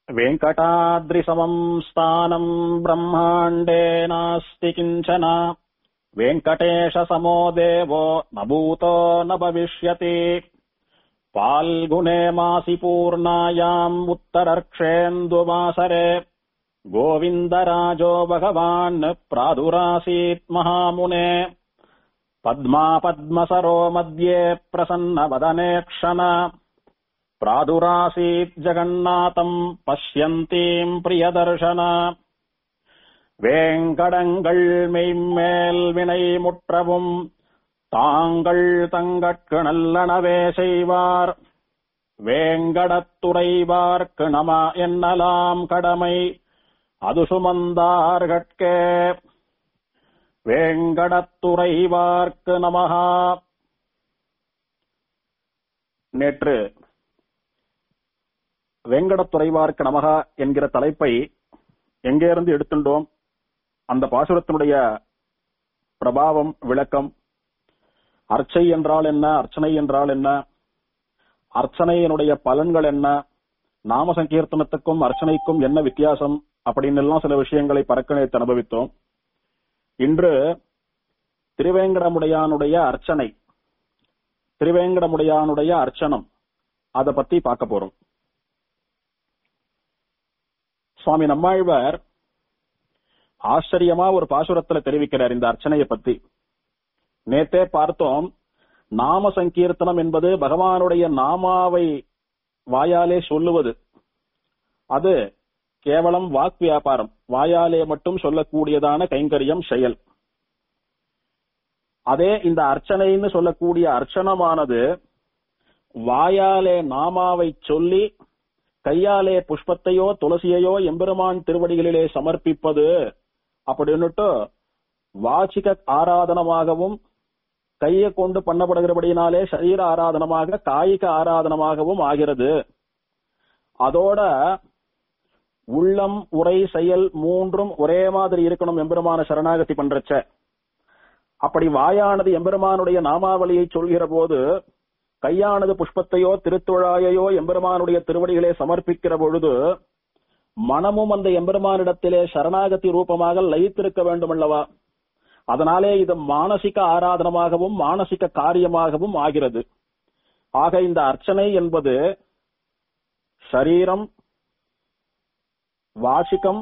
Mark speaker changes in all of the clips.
Speaker 1: वेङ्कटाद्रिसमम् स्थानम् ब्रह्माण्डे नास्ति किञ्चन वेङ्कटेशसमो देवो न भूतो न भविष्यति फाल्गुने मासि पूर्णायाम् उत्तरर्क्षेन्दुवासरे गोविन्दराजो भगवान् प्रादुरासीत् महामुने पद्मा पद्मसरो मध्ये प्रसन्नवदने क्षण प्रादुरासीत् जगन्नाथम् पश्यन्तीम् பிரியதர்ஷன வேங்கடங்கள் மெய்மேல் வினை முற்றவும் தாங்கள் தங்கட்கு நல்லனவே செய்வார் வேங்கடத்துறைவார்க்கு நம என்னலாம் கடமை அது சுமந்தார்கட்கே வேங்கடத்துறைவார்க்கு நமகா நேற்று வேங்கடத்துறைவார்க்கு நமகா என்கிற தலைப்பை எங்கேருந்து எடுத்துட்டோம் அந்த பாசுரத்தினுடைய பிரபாவம் விளக்கம் அர்ச்சை என்றால் என்ன அர்ச்சனை என்றால் என்ன அர்ச்சனையினுடைய பலன்கள் என்ன நாம சங்கீர்த்தனத்துக்கும் அர்ச்சனைக்கும் என்ன வித்தியாசம் அப்படின்னு எல்லாம் சில விஷயங்களை பறக்க நேற்று அனுபவித்தோம் இன்று திருவேங்கடமுடையானுடைய அர்ச்சனை திருவேங்கடமுடையானுடைய அர்ச்சனம் அதை பத்தி பார்க்க போறோம் சுவாமி நம்மாழ்வார் ஆச்சரியமா ஒரு பாசுரத்துல தெரிவிக்கிறார் இந்த அர்ச்சனையை பத்தி நேத்தே பார்த்தோம் நாம சங்கீர்த்தனம் என்பது பகவானுடைய நாமாவை வாயாலே சொல்லுவது அது கேவலம் வாக் வியாபாரம் வாயாலே மட்டும் சொல்லக்கூடியதான கைங்கரியம் செயல் அதே இந்த அர்ச்சனைன்னு சொல்லக்கூடிய அர்ச்சனமானது வாயாலே நாமாவை சொல்லி கையாலே புஷ்பத்தையோ துளசியையோ எம்பெருமான் திருவடிகளிலே சமர்ப்பிப்பது அப்படின்னுட்டு வாச்சிக ஆராதனமாகவும் கையை கொண்டு பண்ணப்படுகிறபடினாலே சரீர ஆராதனமாக காய்க ஆராதனமாகவும் ஆகிறது அதோட உள்ளம் உரை செயல் மூன்றும் ஒரே மாதிரி இருக்கணும் எம்பெருமான சரணாகதி பண்றச்ச அப்படி வாயானது எம்பெருமானுடைய நாமாவளியை சொல்கிற போது கையானது புஷ்பத்தையோ திருத்துழாயையோ எம்பெருமானுடைய திருவடிகளே சமர்ப்பிக்கிற பொழுது மனமும் அந்த எம்பெருமானிடத்திலே சரணாகதி ரூபமாக லயித்திருக்க வேண்டும் அல்லவா அதனாலே இது மானசிக ஆராதனமாகவும் மானசிக காரியமாகவும் ஆகிறது ஆக இந்த அர்ச்சனை என்பது சரீரம் வாசிக்கம்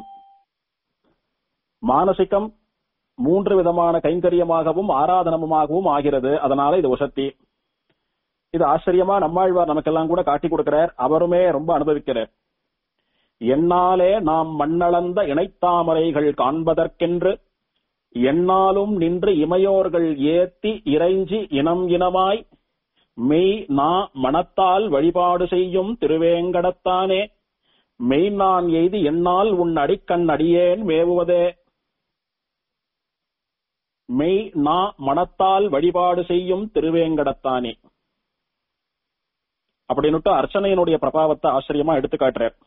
Speaker 1: மானசிகம் மூன்று விதமான கைங்கரியமாகவும் ஆராதனமாகவும் ஆகிறது அதனால இது உசத்தி இது ஆச்சரியமா நம்மாழ்வார் நமக்கெல்லாம் கூட காட்டி கொடுக்கிறார் அவருமே ரொம்ப அனுபவிக்கிறார் என்னாலே நாம் மண்ணளந்த இணைத்தாமரைகள் காண்பதற்கென்று என்னாலும் நின்று இமையோர்கள் ஏத்தி இறைஞ்சி இனம் இனமாய் மெய் நா மனத்தால் வழிபாடு செய்யும் திருவேங்கடத்தானே மெய் நான் எய்தி என்னால் உன் அடிக்கண் அடியேன் மேவுவதே மெய் நா மனத்தால் வழிபாடு செய்யும் திருவேங்கடத்தானே அப்படின்னுட்டு அர்ச்சனையினுடைய பிரபாவத்தை ஆச்சரியமா எடுத்து காட்டுறார்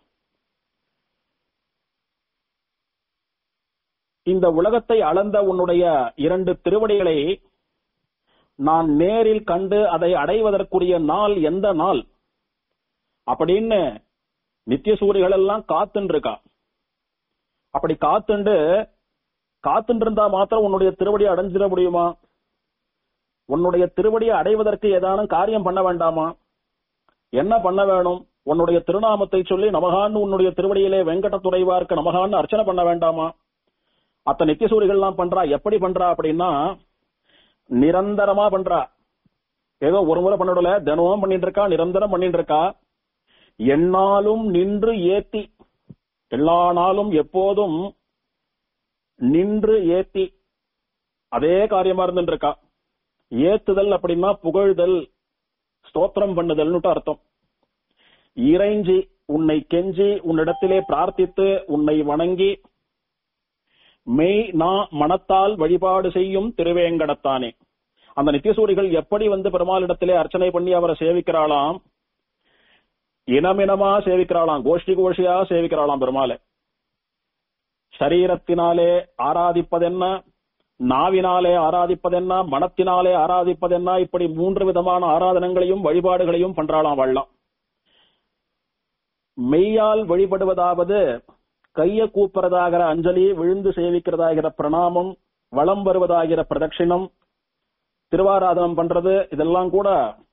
Speaker 1: இந்த உலகத்தை அளந்த உன்னுடைய இரண்டு திருவடிகளை நான் நேரில் கண்டு அதை அடைவதற்குரிய நாள் எந்த நாள் அப்படின்னு நித்திய சூரிகள் எல்லாம் காத்துன்னு இருக்கா அப்படி காத்துண்டு காத்துட்டு இருந்தா மாத்திரம் உன்னுடைய திருவடியை அடைஞ்சிட முடியுமா உன்னுடைய திருவடியை அடைவதற்கு ஏதானும் காரியம் பண்ண வேண்டாமா என்ன பண்ண வேணும் உன்னுடைய திருநாமத்தை சொல்லி நமகான்னு உன்னுடைய திருவடியிலே வெங்கடத்துறைவார்க்கு நமகான்னு அர்ச்சனை பண்ண வேண்டாமா அத்த நித்தியசூரிகள்லாம் பண்றா எப்படி பண்றா அப்படின்னா நிரந்தரமா பண்றா ஏதோ ஒரு முறை பண்ணடல தினமும் பண்ணிட்டு இருக்கா நிரந்தரம் பண்ணிட்டு இருக்கா என்னாலும் நின்று ஏத்தி எல்லா நாளும் எப்போதும் நின்று ஏத்தி அதே காரியமா இருந்துட்டு இருக்கா ஏத்துதல் அப்படின்னா புகழ்தல் ஸ்தோத்திரம் பண்ணுதல்னுட்டு அர்த்தம் இறைஞ்சி உன்னை கெஞ்சி உன்னிடத்திலே பிரார்த்தித்து உன்னை வணங்கி மெய் நா மனத்தால் வழிபாடு செய்யும் திருவேங்கடத்தானே அந்த நித்தியசூரிகள் எப்படி வந்து பெருமாளிடத்திலே அர்ச்சனை பண்ணி அவரை சேவிக்கிறாளாம் இனமினமா சேவிக்கிறாளாம் கோஷ்டி கோஷியா சேவிக்கிறாளாம் பெருமாளை சரீரத்தினாலே ஆராதிப்பதென்ன நாவினாலே ஆராதிப்பதென்ன மனத்தினாலே ஆராதிப்பதென்ன இப்படி மூன்று விதமான ஆராதனங்களையும் வழிபாடுகளையும் பண்றாளாம் வாழலாம் மெய்யால் வழிபடுவதாவது கைய கூப்புறதாகிற அஞ்சலி விழுந்து சேவிக்கிறதாகிற பிரணாமம் வளம் வருவதாகிற பிரதட்சிணம் திருவாராதனம் பண்றது இதெல்லாம் கூட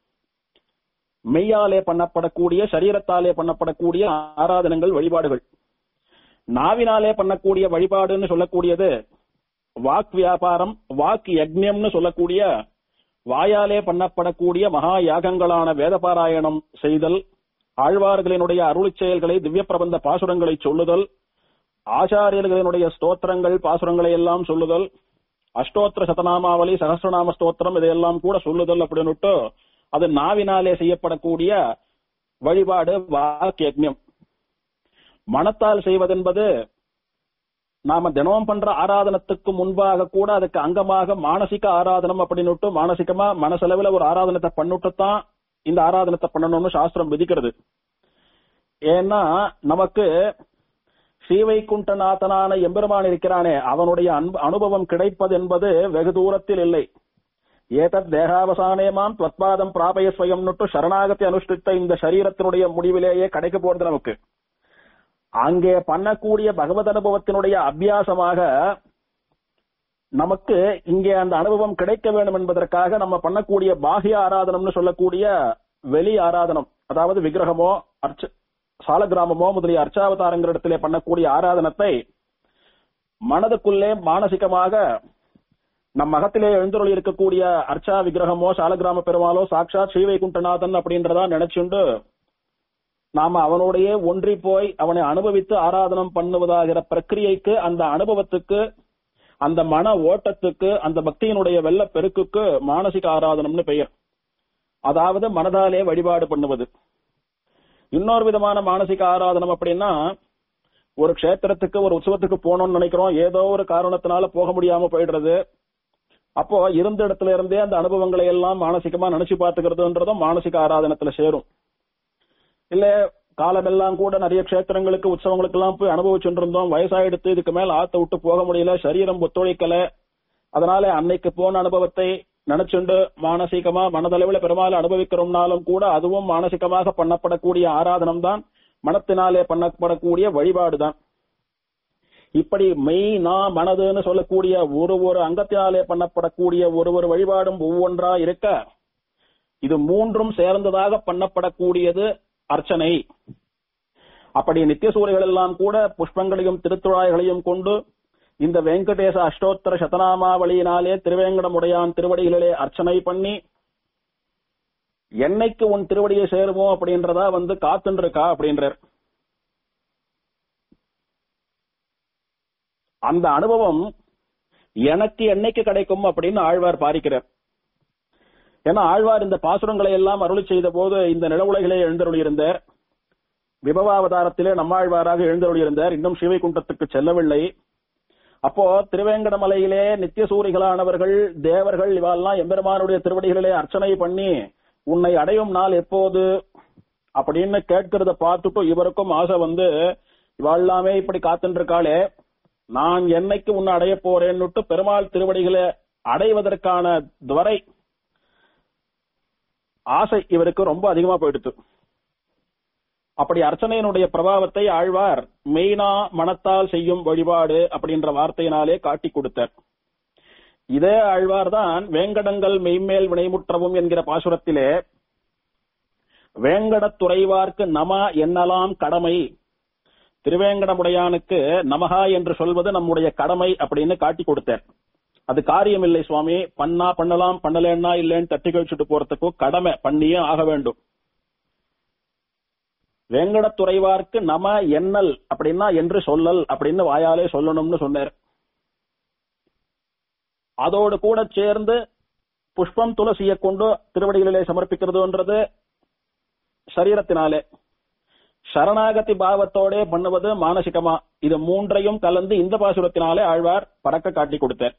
Speaker 1: மெய்யாலே பண்ணப்படக்கூடிய சரீரத்தாலே பண்ணப்படக்கூடிய ஆராதனங்கள் வழிபாடுகள் நாவினாலே பண்ணக்கூடிய வழிபாடுன்னு சொல்லக்கூடியது வாக் வியாபாரம் வாக் யக்ஞம்னு சொல்லக்கூடிய வாயாலே பண்ணப்படக்கூடிய மகா யாகங்களான வேதபாராயணம் செய்தல் ஆழ்வார்களினுடைய அருளிச் செயல்களை திவ்ய பிரபந்த பாசுரங்களை சொல்லுதல் ஆச்சாரியர்களினுடைய ஸ்தோத்திரங்கள் பாசுரங்களை எல்லாம் சொல்லுதல் அஷ்டோத்திர சதநாமாவளி சகசிரநாம ஸ்தோத்திரம் இதையெல்லாம் கூட சொல்லுதல் அப்படின்னுட்டு அது நாவினாலே செய்யப்படக்கூடிய வழிபாடு வாக் யக்ஞம் மனத்தால் செய்வதென்பது நாம தினமும் பண்ற ஆராதனத்துக்கு முன்பாக கூட அதுக்கு அங்கமாக மானசிக ஆராதனம் அப்படின்னுட்டு மானசிகமா மனசளவுல ஒரு ஆராதனத்தை பண்ணிட்டு தான் இந்த ஆராதனத்தை பண்ணணும்னு சாஸ்திரம் விதிக்கிறது ஏன்னா நமக்கு ஸ்ரீவைகுண்டநாதனான எம்பெருமான் இருக்கிறானே அவனுடைய அன்பு அனுபவம் கிடைப்பது என்பது வெகு தூரத்தில் இல்லை ஏதத் தேகாவசானேமாம் துவத்பாதம் பிராபய ஸ்வயம்னுட்டு சரணாகத்தை அனுஷ்டித்த இந்த சரீரத்தினுடைய முடிவிலேயே கிடைக்க போறது நமக்கு அங்கே பண்ணக்கூடிய பகவத் அனுபவத்தினுடைய அபியாசமாக நமக்கு இங்கே அந்த அனுபவம் கிடைக்க வேண்டும் என்பதற்காக நம்ம பண்ணக்கூடிய பாகிய ஆராதனம்னு சொல்லக்கூடிய வெளி ஆராதனம் அதாவது விக்கிரகமோ அர்ச்ச சாலகிராமமோ முதலிய அர்ச்சாவதாரங்கள் இடத்திலே பண்ணக்கூடிய ஆராதனத்தை மனதுக்குள்ளே மானசிகமாக நம் மகத்திலே எழுந்தருளி இருக்கக்கூடிய அர்ச்சா விக்கிரகமோ சாலகிராம பெருமாளோ சாட்சாத் ஸ்ரீவைகுண்டநாதன் அப்படின்றதா நினைச்சுண்டு நாம அவனோடையே ஒன்றி போய் அவனை அனுபவித்து ஆராதனம் பண்ணுவதாகிற பிரக்கிரியைக்கு அந்த அனுபவத்துக்கு அந்த மன ஓட்டத்துக்கு அந்த பக்தியினுடைய வெள்ள பெருக்குக்கு மானசிக ஆராதனம்னு பெயர் அதாவது மனதாலே வழிபாடு பண்ணுவது இன்னொரு விதமான மானசிக ஆராதனம் அப்படின்னா ஒரு க்ஷேத்திரத்துக்கு ஒரு உற்சவத்துக்கு போகணும்னு நினைக்கிறோம் ஏதோ ஒரு காரணத்தினால போக முடியாம போயிடுறது அப்போ இருந்த இடத்துல இருந்தே அந்த அனுபவங்களை எல்லாம் மானசிகமா நினைச்சு பார்த்துக்கிறதுன்றதும் மானசிக ஆராதனத்துல சேரும் இல்ல காலமெல்லாம் கூட நிறைய க்ஷேத்திரங்களுக்கு உற்சவங்களுக்கு எல்லாம் போய் அனுபவிச்சுட்டு இருந்தோம் வயசாயிடுத்து இதுக்கு மேல ஆத்த விட்டு போக முடியல சரீரம் ஒத்துழைக்கல அதனால அன்னைக்கு போன அனுபவத்தை நினைச்சுண்டு மானசீகமா மனதளவில் பெருமாள் அனுபவிக்கிறோம்னாலும் கூட அதுவும் மானசிகமாக பண்ணப்படக்கூடிய ஆராதனம் தான் மனத்தினாலே பண்ணப்படக்கூடிய வழிபாடுதான் இப்படி மெய் நா மனதுன்னு சொல்லக்கூடிய ஒரு ஒரு அங்கத்தினாலே பண்ணப்படக்கூடிய ஒரு ஒரு வழிபாடும் ஒவ்வொன்றா இருக்க இது மூன்றும் சேர்ந்ததாக பண்ணப்படக்கூடியது அர்ச்சனை அப்படி நித்திய சூரியர்கள் எல்லாம் கூட புஷ்பங்களையும் திருத்துழாய்களையும் கொண்டு இந்த வெங்கடேச அஷ்டோத்தர சதநாமாவளியினாலே திருவேங்கடமுடையான் திருவடிகளிலே அர்ச்சனை பண்ணி என்னைக்கு உன் திருவடியை சேருமோ அப்படின்றதா வந்து காத்துன்னு இருக்கா அப்படின்றார் அந்த அனுபவம் எனக்கு என்னைக்கு கிடைக்கும் அப்படின்னு ஆழ்வார் பாரிக்கிறார் ஏன்னா ஆழ்வார் இந்த பாசுரங்களை எல்லாம் அருளி செய்த போது இந்த நிலவுலகிலே எழுந்தருளி இருந்தார் விபவாவதாரத்திலே நம்மாழ்வாராக எழுந்தருளி இருந்தார் இன்னும் சிவைகுண்டத்துக்கு செல்லவில்லை அப்போ திருவேங்கடமலையிலே நித்திய சூரிகளானவர்கள் தேவர்கள் இவெல்லாம் எம்பெருமானுடைய திருவடிகளிலே அர்ச்சனை பண்ணி உன்னை அடையும் நாள் எப்போது அப்படின்னு கேட்கிறத பார்த்துட்டு இவருக்கும் ஆசை வந்து இவாழ்லாமே இப்படி காத்துட்டு இருக்காளே நான் என்னைக்கு உன்னை அடைய போறேன்னுட்டு பெருமாள் திருவடிகளை அடைவதற்கான துவரை ஆசை இவருக்கு ரொம்ப அதிகமா போயிடுத்து அப்படி அர்ச்சனையினுடைய பிரபாவத்தை ஆழ்வார் மெய்னா மனத்தால் செய்யும் வழிபாடு அப்படின்ற வார்த்தையினாலே காட்டி கொடுத்தார் இதே ஆழ்வார் தான் வேங்கடங்கள் மெய்மேல் வினைமுற்றவும் என்கிற பாசுரத்திலே வேங்கடத் துறைவார்க்கு நம என்னலாம் கடமை திருவேங்கடமுடையானுக்கு நமகா என்று சொல்வது நம்முடைய கடமை அப்படின்னு காட்டி கொடுத்தார் அது காரியம் இல்லை சுவாமி பண்ணா பண்ணலாம் பண்ணலன்னா இல்லைன்னு தட்டி கழிச்சுட்டு போறதுக்கும் கடமை பண்ணியே ஆக வேண்டும் வேங்கடத்துறைவார்க்கு நம எண்ணல் அப்படின்னா என்று சொல்லல் அப்படின்னு வாயாலே சொல்லணும்னு சொன்னார் அதோடு கூட சேர்ந்து புஷ்பம் துளசியை கொண்டு திருவடிகளிலே சமர்ப்பிக்கிறதுன்றது சரீரத்தினாலே சரணாகதி பாவத்தோட பண்ணுவது மானசிகமா இது மூன்றையும் கலந்து இந்த பாசுரத்தினாலே ஆழ்வார் பறக்க காட்டி கொடுத்தார்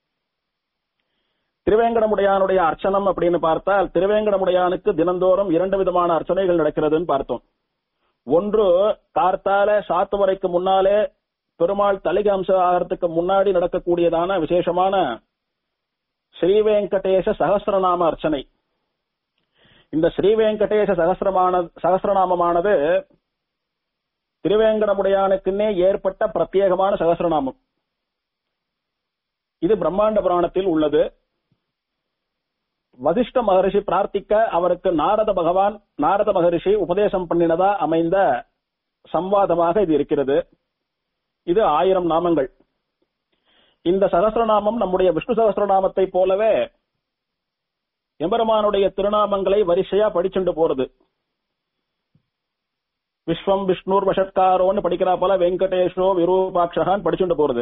Speaker 1: திருவேங்கடமுடையானுடைய அர்ச்சனம் அப்படின்னு பார்த்தால் திருவேங்கடமுடையானுக்கு தினந்தோறும் இரண்டு விதமான அர்ச்சனைகள் நடக்கிறதுன்னு பார்த்தோம் ஒன்று கார்த்தால சாத்து வரைக்கு முன்னாலே பெருமாள் தலிக அம்சம் ஆகிறதுக்கு முன்னாடி நடக்கக்கூடியதான விசேஷமான ஸ்ரீ வெங்கடேச சகசிரநாம அர்ச்சனை இந்த ஸ்ரீ வெங்கடேச சகசிரமான சகசிரநாமமானது திருவேங்கடமுடையானுக்குன்னே ஏற்பட்ட பிரத்யேகமான சகசிரநாமம் இது பிரம்மாண்ட புராணத்தில் உள்ளது வசிஷ்ட மகரிஷி பிரார்த்திக்க அவருக்கு நாரத பகவான் நாரத மகரிஷி உபதேசம் பண்ணினதா அமைந்த சம்வாதமாக இது இருக்கிறது இது ஆயிரம் நாமங்கள் இந்த சகசிரநாமம் நம்முடைய விஷ்ணு சகசிரநாமத்தை போலவே எம்பெருமானுடைய திருநாமங்களை வரிசையா படிச்சுண்டு போறது விஸ்வம் விஷ்ணுர் வஷத்காரோன்னு படிக்கிறா போல வெங்கடேஷோ விரூபாட்சகான் படிச்சுண்டு போறது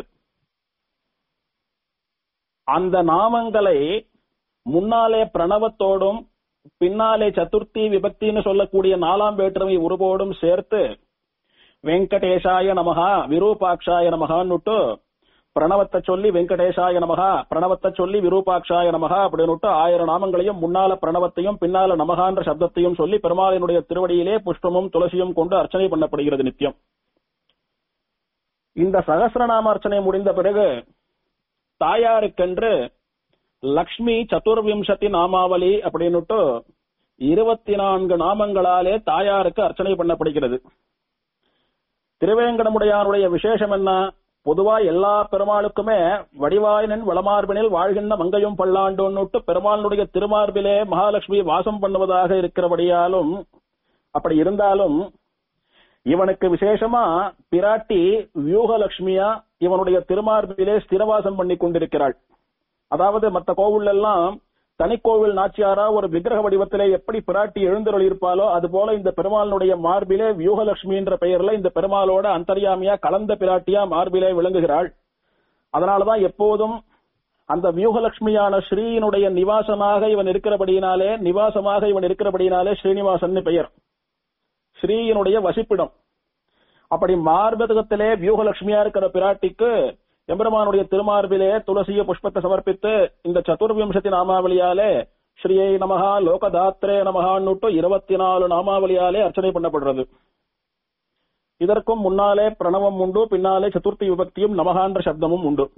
Speaker 1: அந்த நாமங்களை முன்னாலே பிரணவத்தோடும் பின்னாலே சதுர்த்தி விபக்தின்னு சொல்லக்கூடிய நாலாம் வேற்றுமை உருவோடும் சேர்த்து வெங்கடேஷாய நமகா விரூபாட்சாய நமகான்னுட்டு பிரணவத்தை சொல்லி வெங்கடேஷாய நமகா பிரணவத்தை சொல்லி விரூபாட்சாய நமகா அப்படின்னுட்டு ஆயிரம் நாமங்களையும் முன்னால பிரணவத்தையும் பின்னால நமகான்ற சப்தத்தையும் சொல்லி பெருமாளினுடைய திருவடியிலே புஷ்பமும் துளசியும் கொண்டு அர்ச்சனை பண்ணப்படுகிறது நித்தியம் இந்த சகசிரநாம அர்ச்சனை முடிந்த பிறகு தாயாருக்கென்று லக்ஷ்மி சதுர்விம்சதி நாமாவளி அப்படின்னுட்டு இருபத்தி நான்கு நாமங்களாலே தாயாருக்கு அர்ச்சனை பண்ணப்படுகிறது திருவேங்கடமுடையானுடைய விசேஷம் என்ன பொதுவா எல்லா பெருமாளுக்குமே வடிவாயினன் வளமார்பினில் வாழ்கின்ற மங்கையும் பல்லாண்டுன்னுட்டு பெருமாளுடைய திருமார்பிலே மகாலட்சுமி வாசம் பண்ணுவதாக இருக்கிறபடியாலும் அப்படி இருந்தாலும் இவனுக்கு விசேஷமா பிராட்டி வியூகலட்சுமியா இவனுடைய திருமார்பிலே ஸ்திரவாசம் பண்ணி கொண்டிருக்கிறாள் அதாவது மற்ற கோவில் எல்லாம் தனிக்கோவில் நாச்சியாரா ஒரு விக்கிரக வடிவத்திலே எப்படி பிராட்டி எழுந்தருள் இருப்பாலோ அது போல இந்த பெருமாளுடைய மார்பிலே வியூகலட்சுமி என்ற பெயர்ல இந்த பெருமாளோட அந்தர்யாமியா கலந்த பிராட்டியா மார்பிலே விளங்குகிறாள் அதனாலதான் எப்போதும் அந்த வியூகலட்சுமியான ஸ்ரீயினுடைய நிவாசமாக இவன் இருக்கிறபடியினாலே நிவாசமாக இவன் இருக்கிறபடியினாலே ஸ்ரீனிவாசன் பெயர் ஸ்ரீயினுடைய வசிப்பிடம் அப்படி மார்பகத்திலே வியூகலட்சுமியா இருக்கிற பிராட்டிக்கு எம்பெருமானுடைய திருமார்பிலே துளசிய புஷ்பத்தை சமர்ப்பித்து இந்த சதுர்விம்சதி நாமாவளியாலே ஸ்ரீயை நமகா லோகதாத்ரே நமகான்னுட்டு இருபத்தி நாலு நாமாவளியாலே அர்ச்சனை பண்ணப்படுறது இதற்கும் முன்னாலே பிரணவம் உண்டு பின்னாலே சதுர்த்தி விபக்தியும் நமகான்ற சப்தமும் உண்டு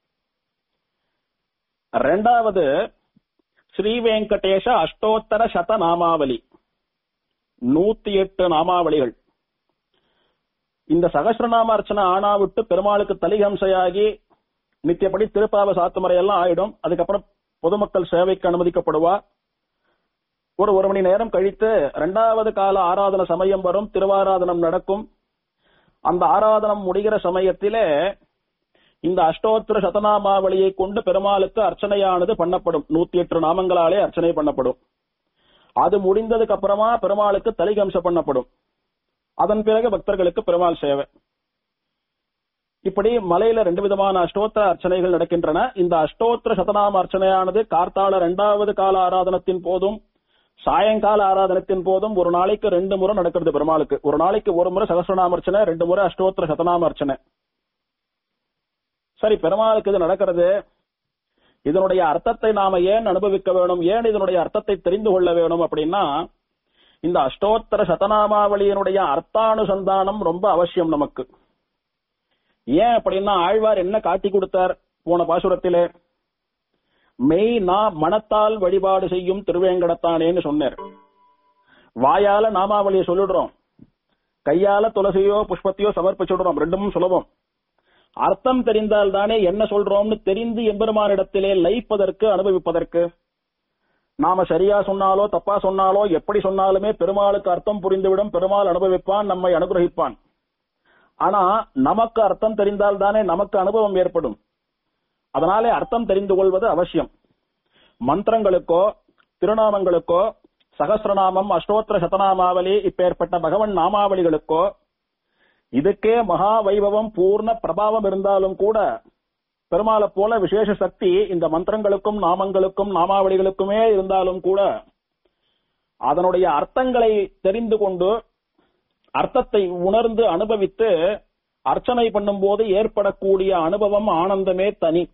Speaker 1: ரெண்டாவது ஸ்ரீ வெங்கடேஷ அஷ்டோத்தர சத நாமாவளி நூத்தி எட்டு நாமாவளிகள் இந்த சகசிரநாம அர்ச்சனை ஆனா விட்டு பெருமாளுக்கு தலிகம்சையாகி நித்தியப்படி திருப்பாவ சாத்துமுறையெல்லாம் ஆயிடும் அதுக்கப்புறம் பொதுமக்கள் சேவைக்கு அனுமதிக்கப்படுவா ஒரு ஒரு மணி நேரம் கழித்து இரண்டாவது கால ஆராதன சமயம் வரும் திருவாராதனம் நடக்கும் அந்த ஆராதனம் முடிகிற சமயத்திலே இந்த அஷ்டோத்திர சதநாமாவளியை கொண்டு பெருமாளுக்கு அர்ச்சனையானது பண்ணப்படும் நூத்தி எட்டு நாமங்களாலே அர்ச்சனை பண்ணப்படும் அது முடிந்ததுக்கு அப்புறமா பெருமாளுக்கு தலிகம்சம் பண்ணப்படும் அதன் பிறகு பக்தர்களுக்கு பெருமாள் சேவை இப்படி மலையில ரெண்டு விதமான அஷ்டோத்திர அர்ச்சனைகள் நடக்கின்றன இந்த அஷ்டோத்திர சதநாம அர்ச்சனையானது கார்த்தால இரண்டாவது கால ஆராதனத்தின் போதும் சாயங்கால ஆராதனத்தின் போதும் ஒரு நாளைக்கு ரெண்டு முறை நடக்கிறது பெருமாளுக்கு ஒரு நாளைக்கு ஒரு முறை சகசிரநாம அர்ச்சனை ரெண்டு முறை அஷ்டோத்திர சதநாம அர்ச்சனை சரி பெருமாளுக்கு இது நடக்கிறது இதனுடைய அர்த்தத்தை நாம ஏன் அனுபவிக்க வேணும் ஏன் இதனுடைய அர்த்தத்தை தெரிந்து கொள்ள வேணும் அப்படின்னா இந்த அஷ்டோத்தர சதநாமாவளியினுடைய அர்த்தானுசந்தானம் ரொம்ப அவசியம் நமக்கு ஏன் அப்படின்னா ஆழ்வார் என்ன காட்டி கொடுத்தார் போன பாசுரத்திலே மெய் நான் மனத்தால் வழிபாடு செய்யும் திருவேங்கடத்தானேன்னு சொன்னார் வாயால நாமாவளியை சொல்லிடுறோம் கையால துளசியோ புஷ்பத்தையோ சமர்ப்பிச்சுடுறோம் ரெண்டும் சுலபம் அர்த்தம் தெரிந்தால் தானே என்ன சொல்றோம்னு தெரிந்து எம்பெருமானிடத்திலே லயிப்பதற்கு அனுபவிப்பதற்கு நாம சரியா சொன்னாலோ தப்பா சொன்னாலோ எப்படி சொன்னாலுமே பெருமாளுக்கு அர்த்தம் புரிந்துவிடும் பெருமாள் அனுபவிப்பான் நம்மை அனுகிரகிப்பான் ஆனா நமக்கு அர்த்தம் தெரிந்தால் தானே நமக்கு அனுபவம் ஏற்படும் அதனாலே அர்த்தம் தெரிந்து கொள்வது அவசியம் மந்திரங்களுக்கோ திருநாமங்களுக்கோ சகசிரநாமம் அஷ்டோத்திர சதநாமாவளி இப்பேற்பட்ட பகவன் நாமாவளிகளுக்கோ இதுக்கே மகா வைபவம் பூர்ண பிரபாவம் இருந்தாலும் கூட பெருமாளை போல விசேஷ சக்தி இந்த மந்திரங்களுக்கும் நாமங்களுக்கும் நாமாவளிகளுக்குமே இருந்தாலும் கூட அதனுடைய அர்த்தங்களை தெரிந்து கொண்டு அர்த்தத்தை உணர்ந்து அனுபவித்து அர்ச்சனை பண்ணும்போது ஏற்படக்கூடிய அனுபவம் ஆனந்தமே தனி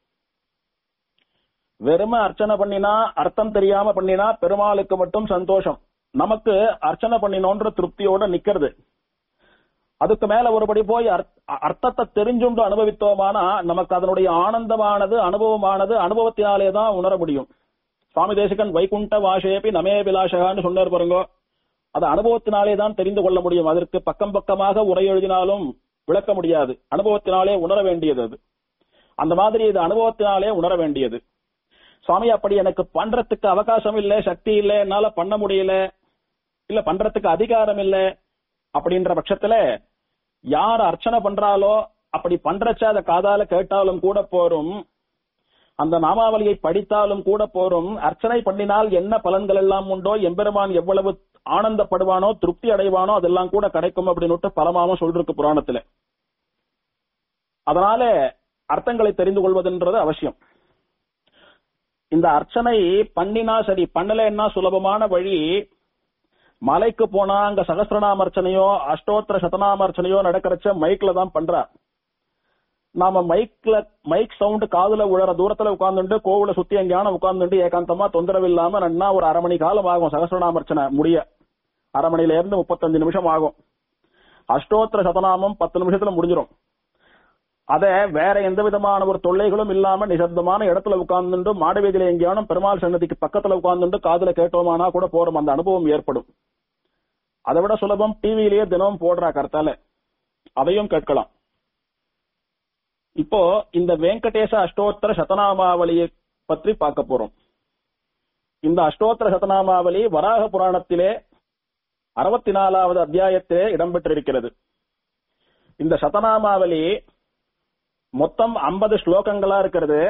Speaker 1: வெறும அர்ச்சனை பண்ணினா அர்த்தம் தெரியாம பண்ணினா பெருமாளுக்கு மட்டும் சந்தோஷம் நமக்கு அர்ச்சனை பண்ணினோன்ற திருப்தியோட நிக்கிறது அதுக்கு மேல ஒருபடி போய் அர்த்தத்தை தெரிஞ்சுண்டு அனுபவித்தோமானா நமக்கு அதனுடைய ஆனந்தமானது அனுபவமானது அனுபவத்தினாலே தான் உணர முடியும் சுவாமி தேசிகன் வைகுண்ட வாசேபி நமே விலாசகான்னு சொன்னார் பாருங்க அது அனுபவத்தினாலே தான் தெரிந்து கொள்ள முடியும் அதற்கு பக்கம் பக்கமாக உரை எழுதினாலும் விளக்க முடியாது அனுபவத்தினாலே உணர வேண்டியது அது அந்த மாதிரி இது அனுபவத்தினாலே உணர வேண்டியது சுவாமி அப்படி எனக்கு பண்றதுக்கு அவகாசம் இல்ல சக்தி இல்ல என்னால பண்ண முடியல இல்ல பண்றதுக்கு அதிகாரம் இல்ல அப்படின்ற பட்சத்துல யார் அர்ச்சனை பண்றாலோ அப்படி பண்றச்ச அதை காதால கேட்டாலும் கூட போரும் அந்த நாமாவளியை படித்தாலும் கூட போரும் அர்ச்சனை பண்ணினால் என்ன பலன்கள் எல்லாம் உண்டோ எம்பெருமான் எவ்வளவு ஆனந்தப்படுவானோ திருப்தி அடைவானோ அதெல்லாம் கூட கிடைக்கும் அப்படின்னு பலமாவும் சொல்லிருக்கு புராணத்துல அதனால அர்த்தங்களை தெரிந்து கொள்வதுன்றது அவசியம் இந்த அர்ச்சனை பண்ணினா சரி பண்ணலன்னா சுலபமான வழி மலைக்கு போனா அங்க சகசிரநாம அர்ச்சனையோ அஷ்டோத்திர சதநாம அர்ச்சனையோ நடக்கிறச்ச மைக்ல தான் பண்றா நாம மைக்ல மைக் சவுண்ட் காதுல உழற தூரத்துல உட்கார்ந்துட்டு கோவில சுத்தி எங்கேயான உட்கார்ந்துட்டு ஏகாந்தமா தொந்தரவு இல்லாம நன்னா ஒரு அரை மணி காலம் ஆகும் சகசிரநாம அர்ச்சனை முடிய அரை மணில இருந்து முப்பத்தஞ்சு நிமிஷம் ஆகும் அஷ்டோத்திர சதநாமம் பத்து நிமிஷத்துல முடிஞ்சிடும் அத வேற எந்த விதமான ஒரு தொல்லைகளும் இல்லாம நிசப்தமான இடத்துல உட்கார்ந்துட்டு மாடவீதியில எங்கேயானும் பெருமாள் சன்னதிக்கு பக்கத்துல உட்கார்ந்துட்டு காதுல கேட்டோமானா கூட போறோம் அந்த அனுபவம் ஏற்படும் அதை விட சுலபம் டிவியிலேயே தினமும் போடுறா கருத்தால அதையும் கேட்கலாம் இப்போ இந்த வெங்கடேச அஷ்டோத்தர சதநாமாவளியை பற்றி பார்க்க போறோம் இந்த அஷ்டோத்தர சதநாமாவளி வராக புராணத்திலே அறுபத்தி நாலாவது அத்தியாயத்திலே இடம்பெற்றிருக்கிறது இந்த சதநாமாவளி மொத்தம் ஐம்பது ஸ்லோகங்களா இருக்கிறது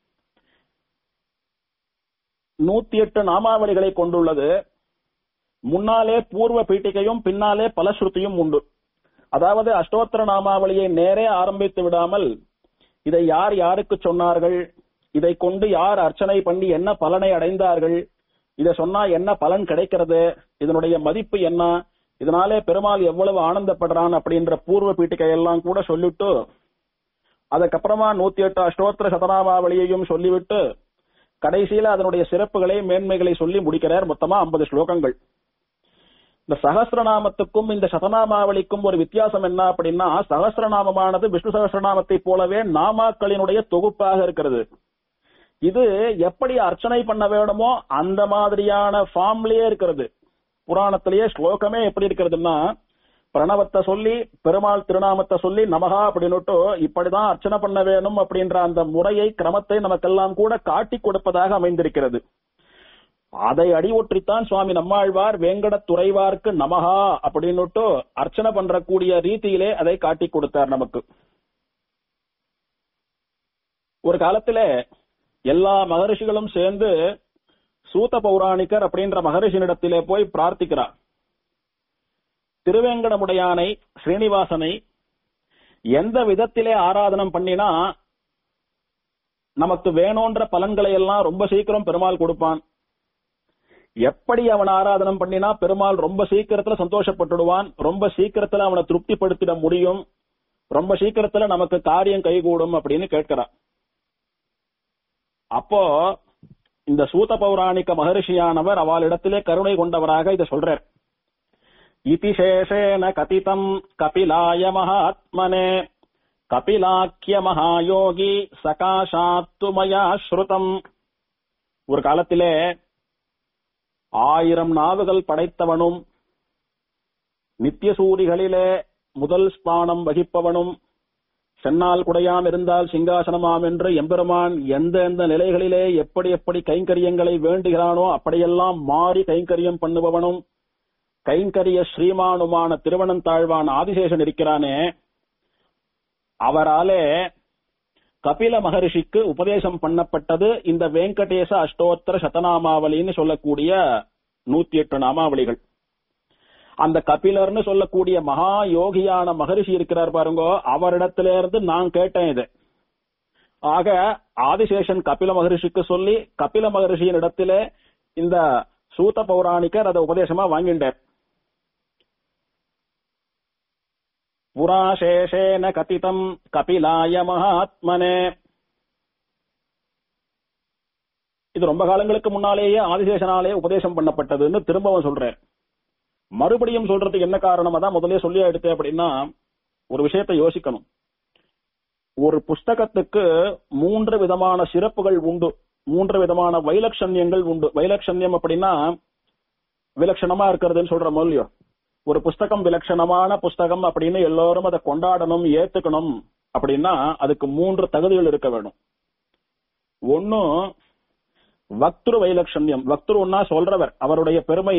Speaker 1: நூத்தி எட்டு நாமாவளிகளை கொண்டுள்ளது முன்னாலே பூர்வ பீட்டிகையும் பின்னாலே பலஸ்ருதியும் உண்டு அதாவது அஷ்டோத்திர நாமாவளியை நேரே ஆரம்பித்து விடாமல் இதை யார் யாருக்கு சொன்னார்கள் இதை கொண்டு யார் அர்ச்சனை பண்ணி என்ன பலனை அடைந்தார்கள் இதை சொன்னா என்ன பலன் கிடைக்கிறது இதனுடைய மதிப்பு என்ன இதனாலே பெருமாள் எவ்வளவு ஆனந்தப்படுறான் அப்படின்ற பூர்வ பீட்டிகையெல்லாம் கூட சொல்லிட்டு அதுக்கப்புறமா நூத்தி எட்டு அஷ்டோத்திர சதநாமாவளியையும் சொல்லிவிட்டு கடைசியில அதனுடைய சிறப்புகளை மேன்மைகளை சொல்லி முடிக்கிறார் மொத்தமா ஐம்பது ஸ்லோகங்கள் இந்த சகசிரநாமத்துக்கும் இந்த சதநாமாவளிக்கும் ஒரு வித்தியாசம் என்ன அப்படின்னா சகசிரநாமமானது விஷ்ணு சகசிரநாமத்தை போலவே நாமாக்களினுடைய தொகுப்பாக இருக்கிறது இது எப்படி அர்ச்சனை பண்ண வேணுமோ அந்த மாதிரியான ஃபார்ம்லயே இருக்கிறது புராணத்திலேயே ஸ்லோகமே எப்படி இருக்கிறதுன்னா பிரணவத்தை சொல்லி பெருமாள் திருநாமத்தை சொல்லி நமகா அப்படின்னுட்டு இப்படிதான் அர்ச்சனை பண்ண வேணும் அப்படின்ற அந்த முறையை கிரமத்தை நமக்கெல்லாம் கூட காட்டி கொடுப்பதாக அமைந்திருக்கிறது அதை அடிவொற்றித்தான் சுவாமி நம்மாழ்வார் வேங்கட துறைவார்க்கு நமகா அப்படின்னுட்டு அர்ச்சனை பண்றக்கூடிய ரீதியிலே அதை காட்டி கொடுத்தார் நமக்கு ஒரு காலத்துல எல்லா மகரிஷிகளும் சேர்ந்து சூத பௌராணிகர் அப்படின்ற மகரிஷினிடத்திலே போய் பிரார்த்திக்கிறார் திருவேங்கடமுடையானை ஸ்ரீனிவாசனை எந்த விதத்திலே ஆராதனம் பண்ணினா நமக்கு வேணுன்ற பலன்களை எல்லாம் ரொம்ப சீக்கிரம் பெருமாள் கொடுப்பான் எப்படி அவன் ஆராதனம் பண்ணினா பெருமாள் ரொம்ப சீக்கிரத்துல சந்தோஷப்பட்டுடுவான் ரொம்ப சீக்கிரத்துல அவனை திருப்திப்படுத்திட முடியும் ரொம்ப சீக்கிரத்துல நமக்கு காரியம் கைகூடும் அப்படின்னு கேட்கிறான் அப்போ இந்த சூத பௌராணிக மகரிஷியானவர் அவளிடத்திலே கருணை கொண்டவராக இதை சொல்றார் இதி சேஷேன கதிதம் கபிலாய மகாத்மனே கபிலாக்கிய மகாயோகி சகாஷாத்து மயா ஸ்ருதம் ஒரு காலத்திலே ஆயிரம் நாவுகள் படைத்தவனும் நித்திய சூரிகளிலே முதல் ஸ்தானம் வகிப்பவனும் சென்னால் குடையாம் இருந்தால் சிங்காசனமாம் என்று எம்பெருமான் எந்த எந்த நிலைகளிலே எப்படி எப்படி கைங்கரியங்களை வேண்டுகிறானோ அப்படியெல்லாம் மாறி கைங்கரியம் பண்ணுபவனும் கைங்கரிய ஸ்ரீமானுமான திருவனந்தாழ்வான் ஆதிசேஷன் இருக்கிறானே அவராலே கபில மகரிஷிக்கு உபதேசம் பண்ணப்பட்டது இந்த வெங்கடேச அஷ்டோத்திர சதநாமாவளின்னு சொல்லக்கூடிய நூத்தி எட்டு நாமாவளிகள் அந்த கபிலர்னு சொல்லக்கூடிய மகா யோகியான மகரிஷி இருக்கிறார் பாருங்க அவரிடத்திலிருந்து நான் கேட்டேன் இது ஆக ஆதிசேஷன் கபில மகரிஷிக்கு சொல்லி கபில மகரிஷியின் இடத்திலே இந்த சூத பௌராணிகர் அதை உபதேசமா வாங்கிட்டார் புராசேஷேன கதிதம் கபிலாய மகாத்மனே இது ரொம்ப காலங்களுக்கு முன்னாலேயே ஆதிசேஷனாலே உபதேசம் பண்ணப்பட்டதுன்னு திரும்பவும் சொல்றேன் மறுபடியும் சொல்றதுக்கு என்ன காரணம் அதான் முதலே சொல்லி எடுத்தேன் அப்படின்னா ஒரு விஷயத்தை யோசிக்கணும் ஒரு புஸ்தகத்துக்கு மூன்று விதமான சிறப்புகள் உண்டு மூன்று விதமான வைலட்சண்யங்கள் உண்டு வைலட்சண்யம் அப்படின்னா விலட்சணமா இருக்கிறதுன்னு சொல்ற மூலியம் ஒரு புஸ்தகம் விலட்சணமான புஸ்தகம் அப்படின்னு எல்லோரும் அதை கொண்டாடணும் ஏத்துக்கணும் அப்படின்னா அதுக்கு மூன்று தகுதிகள் இருக்க வேணும் ஒன்னும் வக்துரு வைலட்சண்யம் வக்துருன்னா சொல்றவர் அவருடைய பெருமை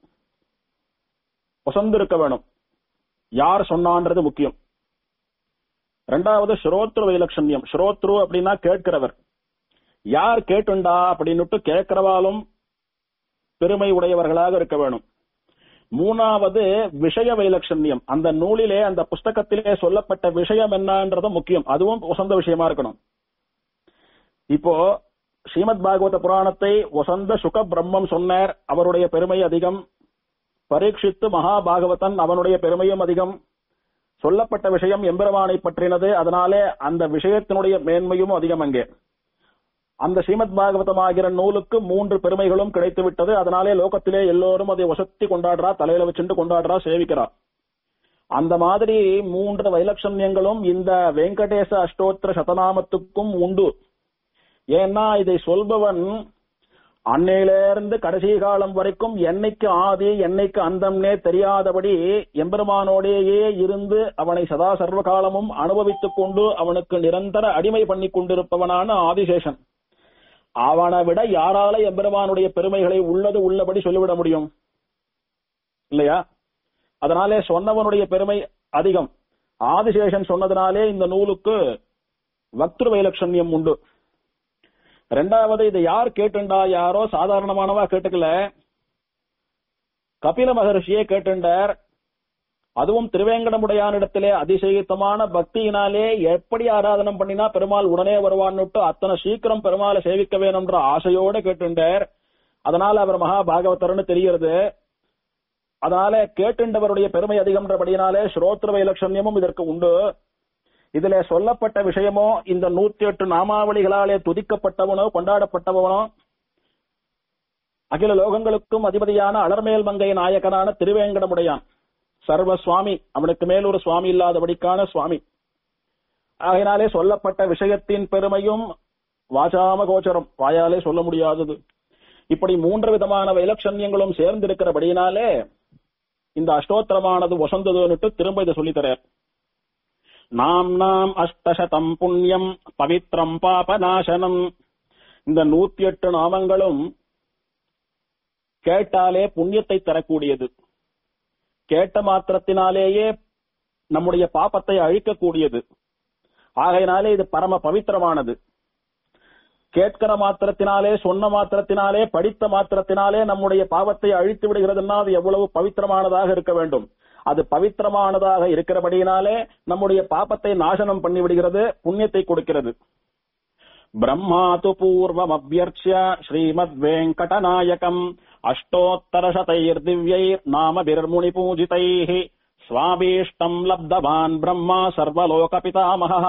Speaker 1: இருக்க வேணும் யார் சொன்னான்றது முக்கியம் ரெண்டாவது ஸ்ரோத்ரு வைலட்சண்யம் ஸ்ரோத்ரு அப்படின்னா கேட்கிறவர் யார் கேட்டுண்டா அப்படின்னுட்டு கேட்கிறவாலும் பெருமை உடையவர்களாக இருக்க வேணும் மூணாவது விஷய வைலட்சண்யம் அந்த நூலிலே அந்த புஸ்தகத்திலே சொல்லப்பட்ட விஷயம் என்னன்றது முக்கியம் அதுவும் வசந்த விஷயமா இருக்கணும் இப்போ ஸ்ரீமத் பாகவத புராணத்தை வசந்த சுக பிரம்மம் சொன்னார் அவருடைய பெருமை அதிகம் பரீட்சித்து மகாபாகவதன் அவனுடைய பெருமையும் அதிகம் சொல்லப்பட்ட விஷயம் எம்பெருமானை பற்றினது அதனாலே அந்த விஷயத்தினுடைய மேன்மையும் அதிகம் அங்கே அந்த ஸ்ரீமத் பாகவதம் ஆகிற நூலுக்கு மூன்று பெருமைகளும் கிடைத்து விட்டது அதனாலே லோகத்திலே எல்லோரும் அதை வசத்தி கொண்டாடுறா தலையில வச்சுட்டு கொண்டாடுறா சேவிக்கிறா அந்த மாதிரி மூன்று வைலட்சண்யங்களும் இந்த வெங்கடேச அஷ்டோத்திர சதநாமத்துக்கும் உண்டு ஏன்னா இதை சொல்பவன் அன்னையிலிருந்து கடைசி காலம் வரைக்கும் என்னைக்கு ஆதி என்னைக்கு அந்தம்னே தெரியாதபடி எம்பெருமானோடேயே இருந்து அவனை சதா சர்வ காலமும் அனுபவித்துக் கொண்டு அவனுக்கு நிரந்தர அடிமை பண்ணி கொண்டிருப்பவனான ஆதிசேஷன் அவனை விட யாரால எம்பெருமானுடைய பெருமைகளை உள்ளது உள்ளபடி சொல்லிவிட முடியும் இல்லையா அதனாலே சொன்னவனுடைய பெருமை அதிகம் ஆதிசேஷன் சொன்னதுனாலே இந்த நூலுக்கு வக்திரு வைலட்சண்யம் உண்டு ரெண்டாவது இதை யார் கேட்டுண்டா யாரோ சாதாரணமானவா கேட்டுக்கல கபில மகர்ஷியே கேட்டுண்டார் அதுவும் திருவேங்கடமுடையானிடத்திலே அதிசயித்தமான பக்தியினாலே எப்படி ஆராதனம் பண்ணினா பெருமாள் உடனே வருவான்னுட்டு அத்தனை சீக்கிரம் பெருமாளை சேவிக்க வேணும்ன்ற ஆசையோட கேட்டுண்டார் அதனால அவர் மகா பாகவதர்னு தெரிகிறது அதனால கேட்டுண்டவருடைய பெருமை அதிகம்ன்றபடியினாலே ஸ்ரோத்ர வைலட்சண்யமும் இதற்கு உண்டு இதுல சொல்லப்பட்ட விஷயமோ இந்த நூத்தி எட்டு நாமாவளிகளாலே துதிக்கப்பட்டவனோ கொண்டாடப்பட்டவனோ அகில லோகங்களுக்கும் அதிபதியான அலர்மேல் மங்கை நாயகனான திருவேங்கடமுடையான் சர்வ சுவாமி அவனுக்கு மேல் ஒரு சுவாமி இல்லாதபடிக்கான சுவாமி ஆகையினாலே சொல்லப்பட்ட விஷயத்தின் பெருமையும் வாசாம கோச்சரம் வாயாலே சொல்ல முடியாதது இப்படி மூன்று விதமான வைலட்சண்யங்களும் சேர்ந்திருக்கிறபடியினாலே இந்த அஷ்டோத்திரமானது வசந்ததுன்னுட்டு திரும்ப இதை சொல்லித்தரார் நாம் நாம் அஷ்டசதம் புண்ணியம் பவித்ரம் பாபநாசனம் இந்த நூத்தி எட்டு நாமங்களும் கேட்டாலே புண்ணியத்தை தரக்கூடியது கேட்ட மாத்திரத்தினாலேயே நம்முடைய பாப்பத்தை அழிக்கக்கூடியது ஆகையினாலே இது பரம பவித்திரமானது கேட்கிற மாத்திரத்தினாலே சொன்ன மாத்திரத்தினாலே படித்த மாத்திரத்தினாலே நம்முடைய பாவத்தை அழித்து விடுகிறதுன்னா அது எவ்வளவு பவித்திரமானதாக இருக்க வேண்டும் அது பவித்திரமானதாக இருக்கிறபடியினாலே நம்முடைய பாப்பத்தை நாசனம் பண்ணி விடுகிறது புண்ணியத்தை கொடுக்கிறது பிரம்மா து பூர்வம் அபியர்ச்சிய ஸ்ரீமத் வெங்கடநாயகம் அஷ்டோத்தரசதைர் திவ்யைர் நாமபிர்முனி பூஜிதைः சுவாபீஷ்டம் லப்தவான் பிரம்மா சர்வலோக பிதாமகா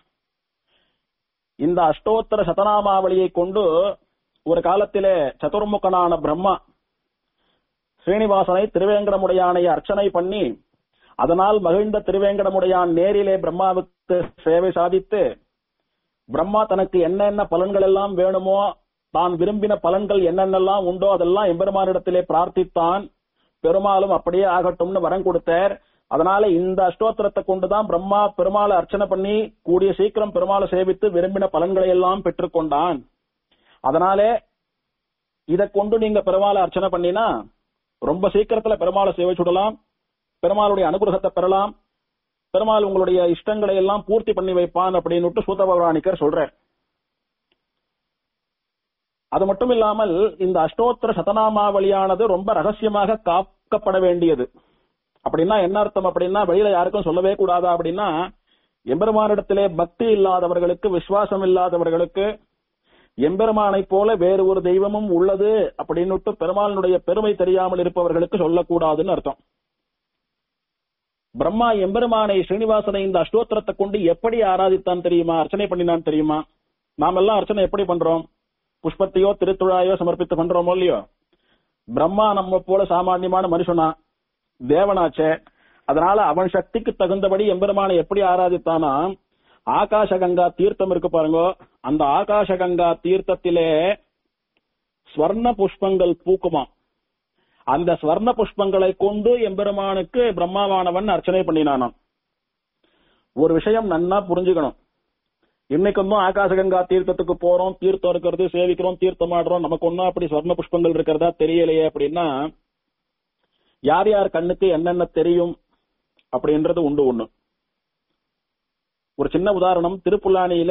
Speaker 1: இந்த அஷ்டோத்தர சதநாமாவளியை கொண்டு ஒரு காலத்திலே சதுர்முகனான பிரம்மா ஸ்ரீனிவாசனை திருவேங்கடமுடையானை அர்ச்சனை பண்ணி அதனால் மகிழ்ந்த திருவேங்கடமுடையான் நேரிலே பிரம்மாவுக்கு சேவை சாதித்து பிரம்மா தனக்கு என்னென்ன பலன்கள் எல்லாம் வேணுமோ தான் விரும்பின பலன்கள் என்னென்னலாம் உண்டோ அதெல்லாம் எம்பெருமானிடத்திலே பிரார்த்தித்தான் பெருமாளும் அப்படியே ஆகட்டும்னு வரம் கொடுத்தார் அதனால இந்த அஷ்டோத்திரத்தை கொண்டுதான் பிரம்மா பெருமாளை அர்ச்சனை பண்ணி கூடிய சீக்கிரம் பெருமாளை சேவித்து விரும்பின பலன்களை எல்லாம் பெற்றுக்கொண்டான் அதனாலே இதை கொண்டு நீங்க பெருமாளை அர்ச்சனை பண்ணினா ரொம்ப சீக்கிரத்துல பெருமாளை சேவிச்சுடலாம் பெருமாளுடைய அனுகிரகத்தை பெறலாம் பெருமாள் உங்களுடைய இஷ்டங்களை எல்லாம் பூர்த்தி பண்ணி வைப்பான் அப்படின்னு சூத பௌராணிக்கர் சொல்றார் அது மட்டும் இல்லாமல் இந்த அஷ்டோத்திர சதநாமாவளியானது ரொம்ப ரகசியமாக காக்கப்பட வேண்டியது அப்படின்னா என்ன அர்த்தம் அப்படின்னா வெளியில யாருக்கும் சொல்லவே கூடாதா அப்படின்னா எம்பெருமானிடத்திலே பக்தி இல்லாதவர்களுக்கு விசுவாசம் இல்லாதவர்களுக்கு எம்பெருமானை போல வேறு ஒரு தெய்வமும் உள்ளது அப்படின்னுட்டு பெருமாளினுடைய பெருமை தெரியாமல் இருப்பவர்களுக்கு சொல்லக்கூடாதுன்னு அர்த்தம் பிரம்மா எம்பெருமானை ஸ்ரீனிவாசனை இந்த அஷ்டோத்திரத்தை கொண்டு எப்படி ஆராதித்தான் தெரியுமா அர்ச்சனை பண்ணினான் தெரியுமா நாம் எல்லாம் அர்ச்சனை எப்படி பண்றோம் புஷ்பத்தையோ திருத்துழாயோ சமர்ப்பித்து பண்றோமோ இல்லையோ பிரம்மா நம்ம போல சாமானியமான மனுஷனா தேவனாச்சே அதனால அவன் சக்திக்கு தகுந்தபடி எம்பெருமானை எப்படி ஆராதித்தானா ஆகாச கங்கா தீர்த்தம் இருக்கு பாருங்க அந்த ஆகாச கங்கா தீர்த்தத்திலே ஸ்வர்ண புஷ்பங்கள் பூக்குமா அந்த ஸ்வர்ண புஷ்பங்களை கொண்டு எம்பெருமானுக்கு பிரம்மாவானவன் அர்ச்சனை பண்ணினானாம் ஒரு விஷயம் நன்னா புரிஞ்சுக்கணும் இன்னைக்கும் தான் ஆகாசகங்கா தீர்த்தத்துக்கு போறோம் தீர்த்தம் இருக்கிறது சேவிக்கிறோம் தீர்த்தம் ஆடுறோம் நமக்கு ஒன்னும் அப்படி ஸ்வர்ண புஷ்பங்கள் இருக்கிறதா தெரியலையே அப்படின்னா யார் யார் கண்ணுக்கு என்னென்ன தெரியும் அப்படின்றது உண்டு ஒண்ணு ஒரு சின்ன உதாரணம் திருப்புல்லானியில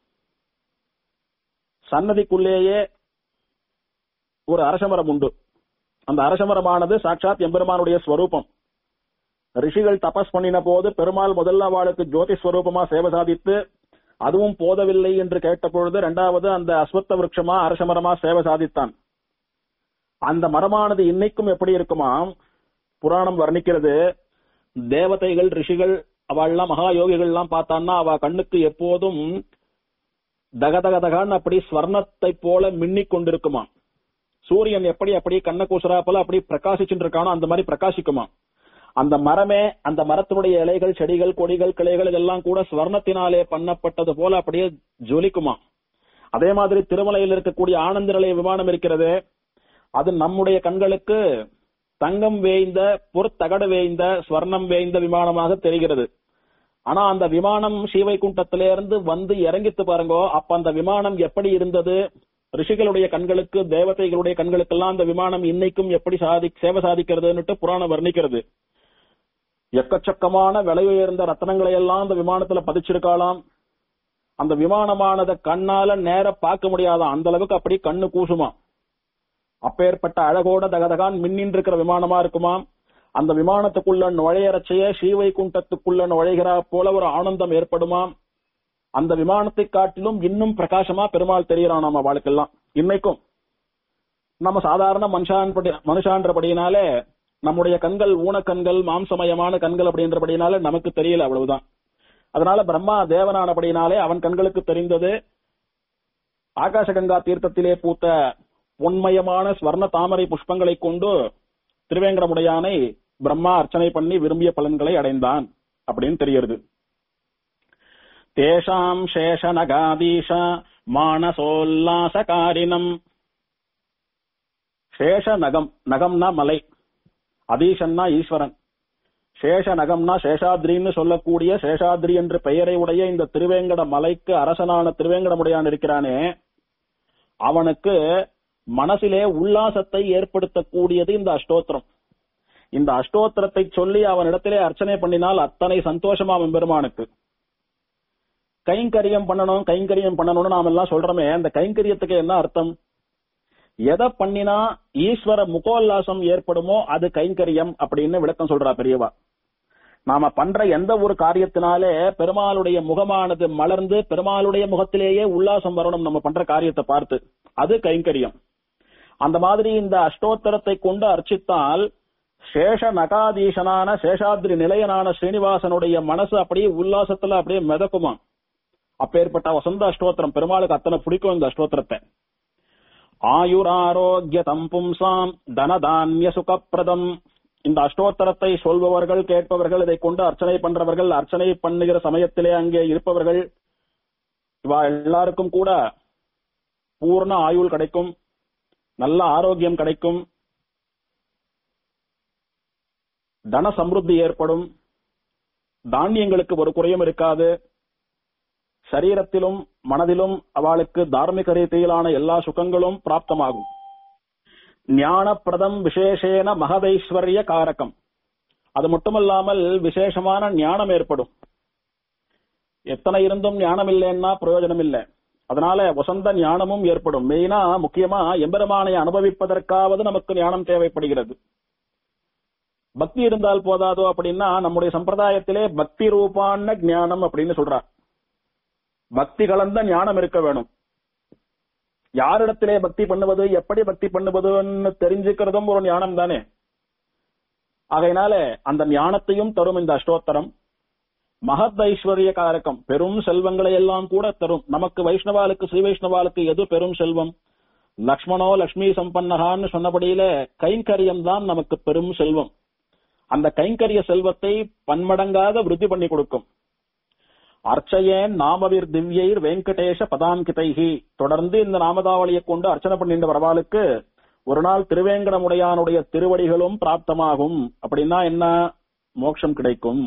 Speaker 1: சன்னதிக்குள்ளேயே ஒரு அரசமரம் உண்டு அந்த அரசமரமானது சாட்சாத் எம்பெருமானுடைய ஸ்வரூபம் ரிஷிகள் தபஸ் பண்ணின போது பெருமாள் முதல்ல அவளுக்கு ஜோதி ஸ்வரூபமா சேவை சாதித்து அதுவும் போதவில்லை என்று கேட்ட பொழுது இரண்டாவது அந்த அஸ்வத்த விருட்சமா அரசமரமா சேவை சாதித்தான் அந்த மரமானது இன்னைக்கும் எப்படி இருக்குமா புராணம் வர்ணிக்கிறது தேவதைகள் ரிஷிகள் அவள்லாம் மகா யோகிகள்லாம் பார்த்தான்னா அவ கண்ணுக்கு எப்போதும் தகதக தகான்னு அப்படி ஸ்வர்ணத்தை போல மின்னிக் கொண்டிருக்குமா சூரியன் எப்படி அப்படி கண்ண கூசுறா போல அப்படி பிரகாசிச்சுட்டு இருக்கானோ அந்த மாதிரி பிரகாசிக்குமா அந்த மரமே அந்த மரத்தினுடைய இலைகள் செடிகள் கொடிகள் கிளைகள் இதெல்லாம் கூட ஸ்வர்ணத்தினாலே பண்ணப்பட்டது போல அப்படியே ஜொலிக்குமா அதே மாதிரி திருமலையில் இருக்கக்கூடிய ஆனந்த நிலைய விமானம் இருக்கிறது அது நம்முடைய கண்களுக்கு தங்கம் வேய்ந்த பொற்தகடு வேய்ந்த ஸ்வர்ணம் வேய்ந்த விமானமாக தெரிகிறது ஆனா அந்த விமானம் ஸ்ரீவைகுண்டத்திலிருந்து வந்து இறங்கித்து பாருங்கோ அப்ப அந்த விமானம் எப்படி இருந்தது ரிஷிகளுடைய கண்களுக்கு தேவதைகளுடைய கண்களுக்கெல்லாம் அந்த விமானம் இன்னைக்கும் எப்படி சாதி சேவை சாதிக்கிறதுன்னுட்டு புராணம் வர்ணிக்கிறது எக்கச்சக்கமான விலை உயர்ந்த ரத்தனங்களை எல்லாம் அந்த விமானத்துல பதிச்சிருக்காளாம் அந்த விமானமானத கண்ணால நேர பார்க்க முடியாதாம் அந்த அளவுக்கு அப்படி கண்ணு கூசுமா அப்பேற்பட்ட அழகோட தகதகான் மின்னின் இருக்கிற விமானமா இருக்குமாம் அந்த விமானத்துக்குள்ள நுழையறச்சைய ஸ்ரீவைகுண்டத்துக்குள்ள நுழைகிறா போல ஒரு ஆனந்தம் ஏற்படுமாம் அந்த விமானத்தை காட்டிலும் இன்னும் பிரகாசமா பெருமாள் தெரியறான் நம்ம வாழ்க்கெல்லாம் இன்னைக்கும் நம்ம சாதாரண மனுஷான் மனுஷான்றபடியினாலே நம்முடைய கண்கள் ஊனக்கண்கள் மாம்சமயமான கண்கள் அப்படின்றபடினால நமக்கு தெரியல அவ்வளவுதான் அதனால பிரம்மா தேவனானபடினாலே அவன் கண்களுக்கு தெரிந்தது ஆகாசகங்கா தீர்த்தத்திலே பூத்த பொன்மயமான ஸ்வர்ண தாமரை புஷ்பங்களை கொண்டு திருவேங்கடமுடையானை பிரம்மா அர்ச்சனை பண்ணி விரும்பிய பலன்களை அடைந்தான் அப்படின்னு தெரிகிறது தேஷாம் சேஷ நகாதீஷ மானசோல்லாசகாரினம் சேஷ நகம் நகம்னா மலை அதீஷன்னா ஈஸ்வரன் சேஷ நகம்னா சேஷாத்ரின்னு சொல்லக்கூடிய சேஷாத்ரி என்று பெயரை உடைய இந்த திருவேங்கட மலைக்கு அரசனான திருவேங்கடமுடையான் இருக்கிறானே அவனுக்கு மனசிலே உல்லாசத்தை ஏற்படுத்தக்கூடியது இந்த அஷ்டோத்திரம் இந்த அஷ்டோத்திரத்தை சொல்லி அவனிடத்திலே அர்ச்சனை பண்ணினால் அத்தனை சந்தோஷமா அவன் பெருமானுக்கு கைங்கரியம் பண்ணணும் கைங்கரியம் பண்ணணும்னு நாம எல்லாம் சொல்றோமே அந்த கைங்கரியத்துக்கு என்ன அர்த்தம் எதை பண்ணினா ஈஸ்வர முகோல்லாசம் ஏற்படுமோ அது கைங்கரியம் அப்படின்னு விளக்கம் சொல்றா பெரியவா நாம பண்ற எந்த ஒரு காரியத்தினாலே பெருமாளுடைய முகமானது மலர்ந்து பெருமாளுடைய முகத்திலேயே உல்லாசம் வரணும் நம்ம பண்ற காரியத்தை பார்த்து அது கைங்கரியம் அந்த மாதிரி இந்த அஷ்டோத்தரத்தை கொண்டு அர்ச்சித்தால் சேஷ நகாதீசனான சேஷாத்ரி நிலையனான ஸ்ரீனிவாசனுடைய மனசு அப்படியே உல்லாசத்துல அப்படியே மிதக்குமா அப்பேற்பட்ட வசந்த அஷ்டோத்திரம் பெருமாளுக்கு அத்தனை பிடிக்கும் இந்த அஷ்டோத்திரத்தை ஆயுராரோக்கிய தம்பும்சாம் தனதான்ய சுகப்பிரதம் இந்த அஷ்டோத்தரத்தை சொல்பவர்கள் கேட்பவர்கள் இதை கொண்டு அர்ச்சனை பண்றவர்கள் அர்ச்சனை பண்ணுகிற சமயத்திலே அங்கே இருப்பவர்கள் இவா எல்லாருக்கும் கூட பூர்ண ஆயுள் கிடைக்கும் நல்ல ஆரோக்கியம் கிடைக்கும் தன சம்ருத்தி ஏற்படும் தானியங்களுக்கு ஒரு குறையும் இருக்காது சரீரத்திலும் மனதிலும் அவளுக்கு தார்மிக ரீதியிலான எல்லா சுகங்களும் பிராப்தமாகும் ஞானப்பிரதம் விசேஷேன மகதைஸ்வர்ய காரகம் அது மட்டுமல்லாமல் விசேஷமான ஞானம் ஏற்படும் எத்தனை இருந்தும் ஞானம் இல்லைன்னா பிரயோஜனம் இல்லை அதனால வசந்த ஞானமும் ஏற்படும் மெயினா முக்கியமா எம்பெருமானை அனுபவிப்பதற்காவது நமக்கு ஞானம் தேவைப்படுகிறது பக்தி இருந்தால் போதாதோ அப்படின்னா நம்முடைய சம்பிரதாயத்திலே பக்தி ரூபான ஞானம் அப்படின்னு சொல்றார் பக்தி கலந்த ஞானம் இருக்க வேணும் யாரிடத்திலே பக்தி பண்ணுவது எப்படி பக்தி பண்ணுவதுன்னு தெரிஞ்சுக்கிறதும் ஒரு ஞானம் தானே ஆகையினால அந்த ஞானத்தையும் தரும் இந்த அஷ்டோத்தரம் மகத் ஐஸ்வர்ய காரகம் பெரும் செல்வங்களை எல்லாம் கூட தரும் நமக்கு வைஷ்ணவாளுக்கு ஸ்ரீ வைஷ்ணவாளுக்கு எது பெரும் செல்வம் லக்ஷ்மணோ லக்ஷ்மி சம்பன்னகான்னு சொன்னபடியில கைங்கரியம் தான் நமக்கு பெரும் செல்வம் அந்த கைங்கரிய செல்வத்தை பன்மடங்காக விருத்தி பண்ணி கொடுக்கும் அர்ச்சையேன் நாமவிர் திவ்யைர் வெங்கடேஷ பதாங்கிதைஹி தொடர்ந்து இந்த நாமதாவளியை கொண்டு அர்ச்சனை பண்ணிட்டு வரவாளுக்கு ஒரு நாள் திருவேங்கடமுடையானுடைய திருவடிகளும் பிராப்தமாகும் அப்படின்னா என்ன மோட்சம் கிடைக்கும்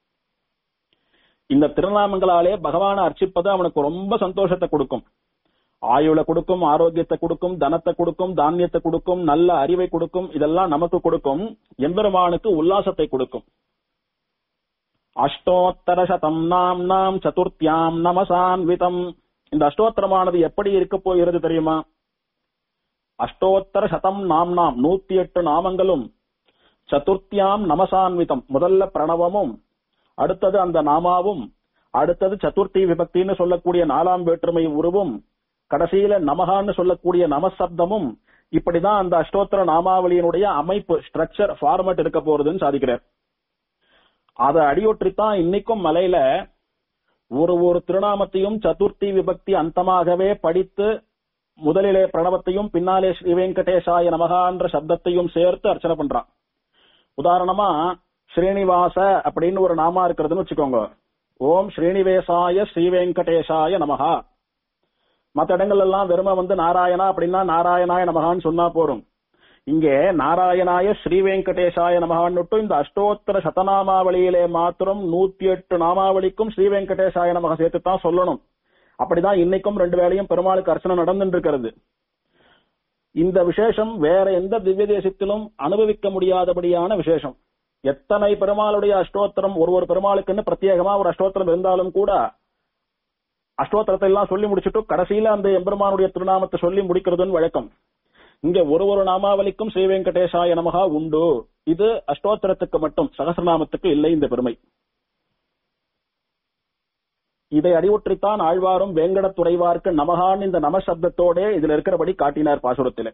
Speaker 1: இந்த திருநாமங்களாலே பகவானை அர்ச்சிப்பது அவனுக்கு ரொம்ப சந்தோஷத்தை கொடுக்கும் ஆயுளை கொடுக்கும் ஆரோக்கியத்தை கொடுக்கும் தனத்தை கொடுக்கும் தானியத்தை கொடுக்கும் நல்ல அறிவை கொடுக்கும் இதெல்லாம் நமக்கு கொடுக்கும் எம்பெருமானுக்கு உல்லாசத்தை கொடுக்கும் அஷ்டோத்தர சதம் நாம் நாம் சதுர்த்தியாம் நமசான்விதம் இந்த அஷ்டோத்தரமானது எப்படி இருக்க போகிறது தெரியுமா அஷ்டோத்தர சதம் நாம் நாம் நூத்தி எட்டு நாமங்களும் சதுர்த்தியாம் நமசான்விதம் முதல்ல பிரணவமும் அடுத்தது அந்த நாமாவும் அடுத்தது சதுர்த்தி விபக்தின்னு சொல்லக்கூடிய நாலாம் வேற்றுமை உருவும் கடைசியில நமகான்னு சொல்லக்கூடிய நமசப்தமும் இப்படிதான் அந்த அஷ்டோத்திர நாமாவளியினுடைய அமைப்பு ஸ்ட்ரக்சர் ஃபார்மட் இருக்க போறதுன்னு சாதிக்கிறார் அதை அடியொற்றித்தான் இன்னைக்கும் மலையில ஒரு ஒரு திருநாமத்தையும் சதுர்த்தி விபக்தி அந்தமாகவே படித்து முதலிலே பிரணவத்தையும் பின்னாலே ஸ்ரீ வெங்கடேசாய நமகான்ற சப்தத்தையும் சேர்த்து அர்ச்சனை பண்றான் உதாரணமா ஸ்ரீனிவாச அப்படின்னு ஒரு நாமா இருக்கிறதுன்னு வச்சுக்கோங்க ஓம் ஸ்ரீனிவேசாய ஸ்ரீ வெங்கடேசாய நமகா மத்த இடங்கள் எல்லாம் வெறும வந்து நாராயணா அப்படின்னா நாராயணாய நமகான்னு சொன்னா போறோம் இங்கே நாராயணாய ஸ்ரீ வெங்கடேசாய நமகான்னுட்டு இந்த அஷ்டோத்தர சதநாமாவளியிலே மாத்திரம் நூத்தி எட்டு நாமாவளிக்கும் ஸ்ரீ வெங்கடேசாய நமக சேர்த்துத்தான் சொல்லணும் அப்படிதான் இன்னைக்கும் ரெண்டு வேளையும் பெருமாளுக்கு அர்ச்சனை நடந்துட்டு இருக்கிறது இந்த விசேஷம் வேற எந்த திவ்ய தேசத்திலும் அனுபவிக்க முடியாதபடியான விசேஷம் எத்தனை பெருமாளுடைய அஷ்டோத்திரம் ஒரு ஒரு பெருமாளுக்குன்னு பிரத்யேகமா ஒரு அஷ்டோத்திரம் இருந்தாலும் கூட அஷ்டோத்திரத்தை எல்லாம் சொல்லி முடிச்சுட்டு கடைசியில அந்த எம்பெருமானுடைய திருநாமத்தை சொல்லி முடிக்கிறதுன்னு வழக்கம் இங்க ஒரு ஒரு நாமாவளிக்கும் ஸ்ரீ வெங்கடேசாய நமகா உண்டு இது அஷ்டோத்திரத்துக்கு மட்டும் சகசிரநாமத்துக்கு இல்லை இந்த பெருமை இதை அடிவுற்றித்தான் ஆழ்வாரும் வேங்கடத்துறைவார்க்கு நமகான் இந்த நம சப்தத்தோட இதுல இருக்கிறபடி காட்டினார் பாசுரத்திலே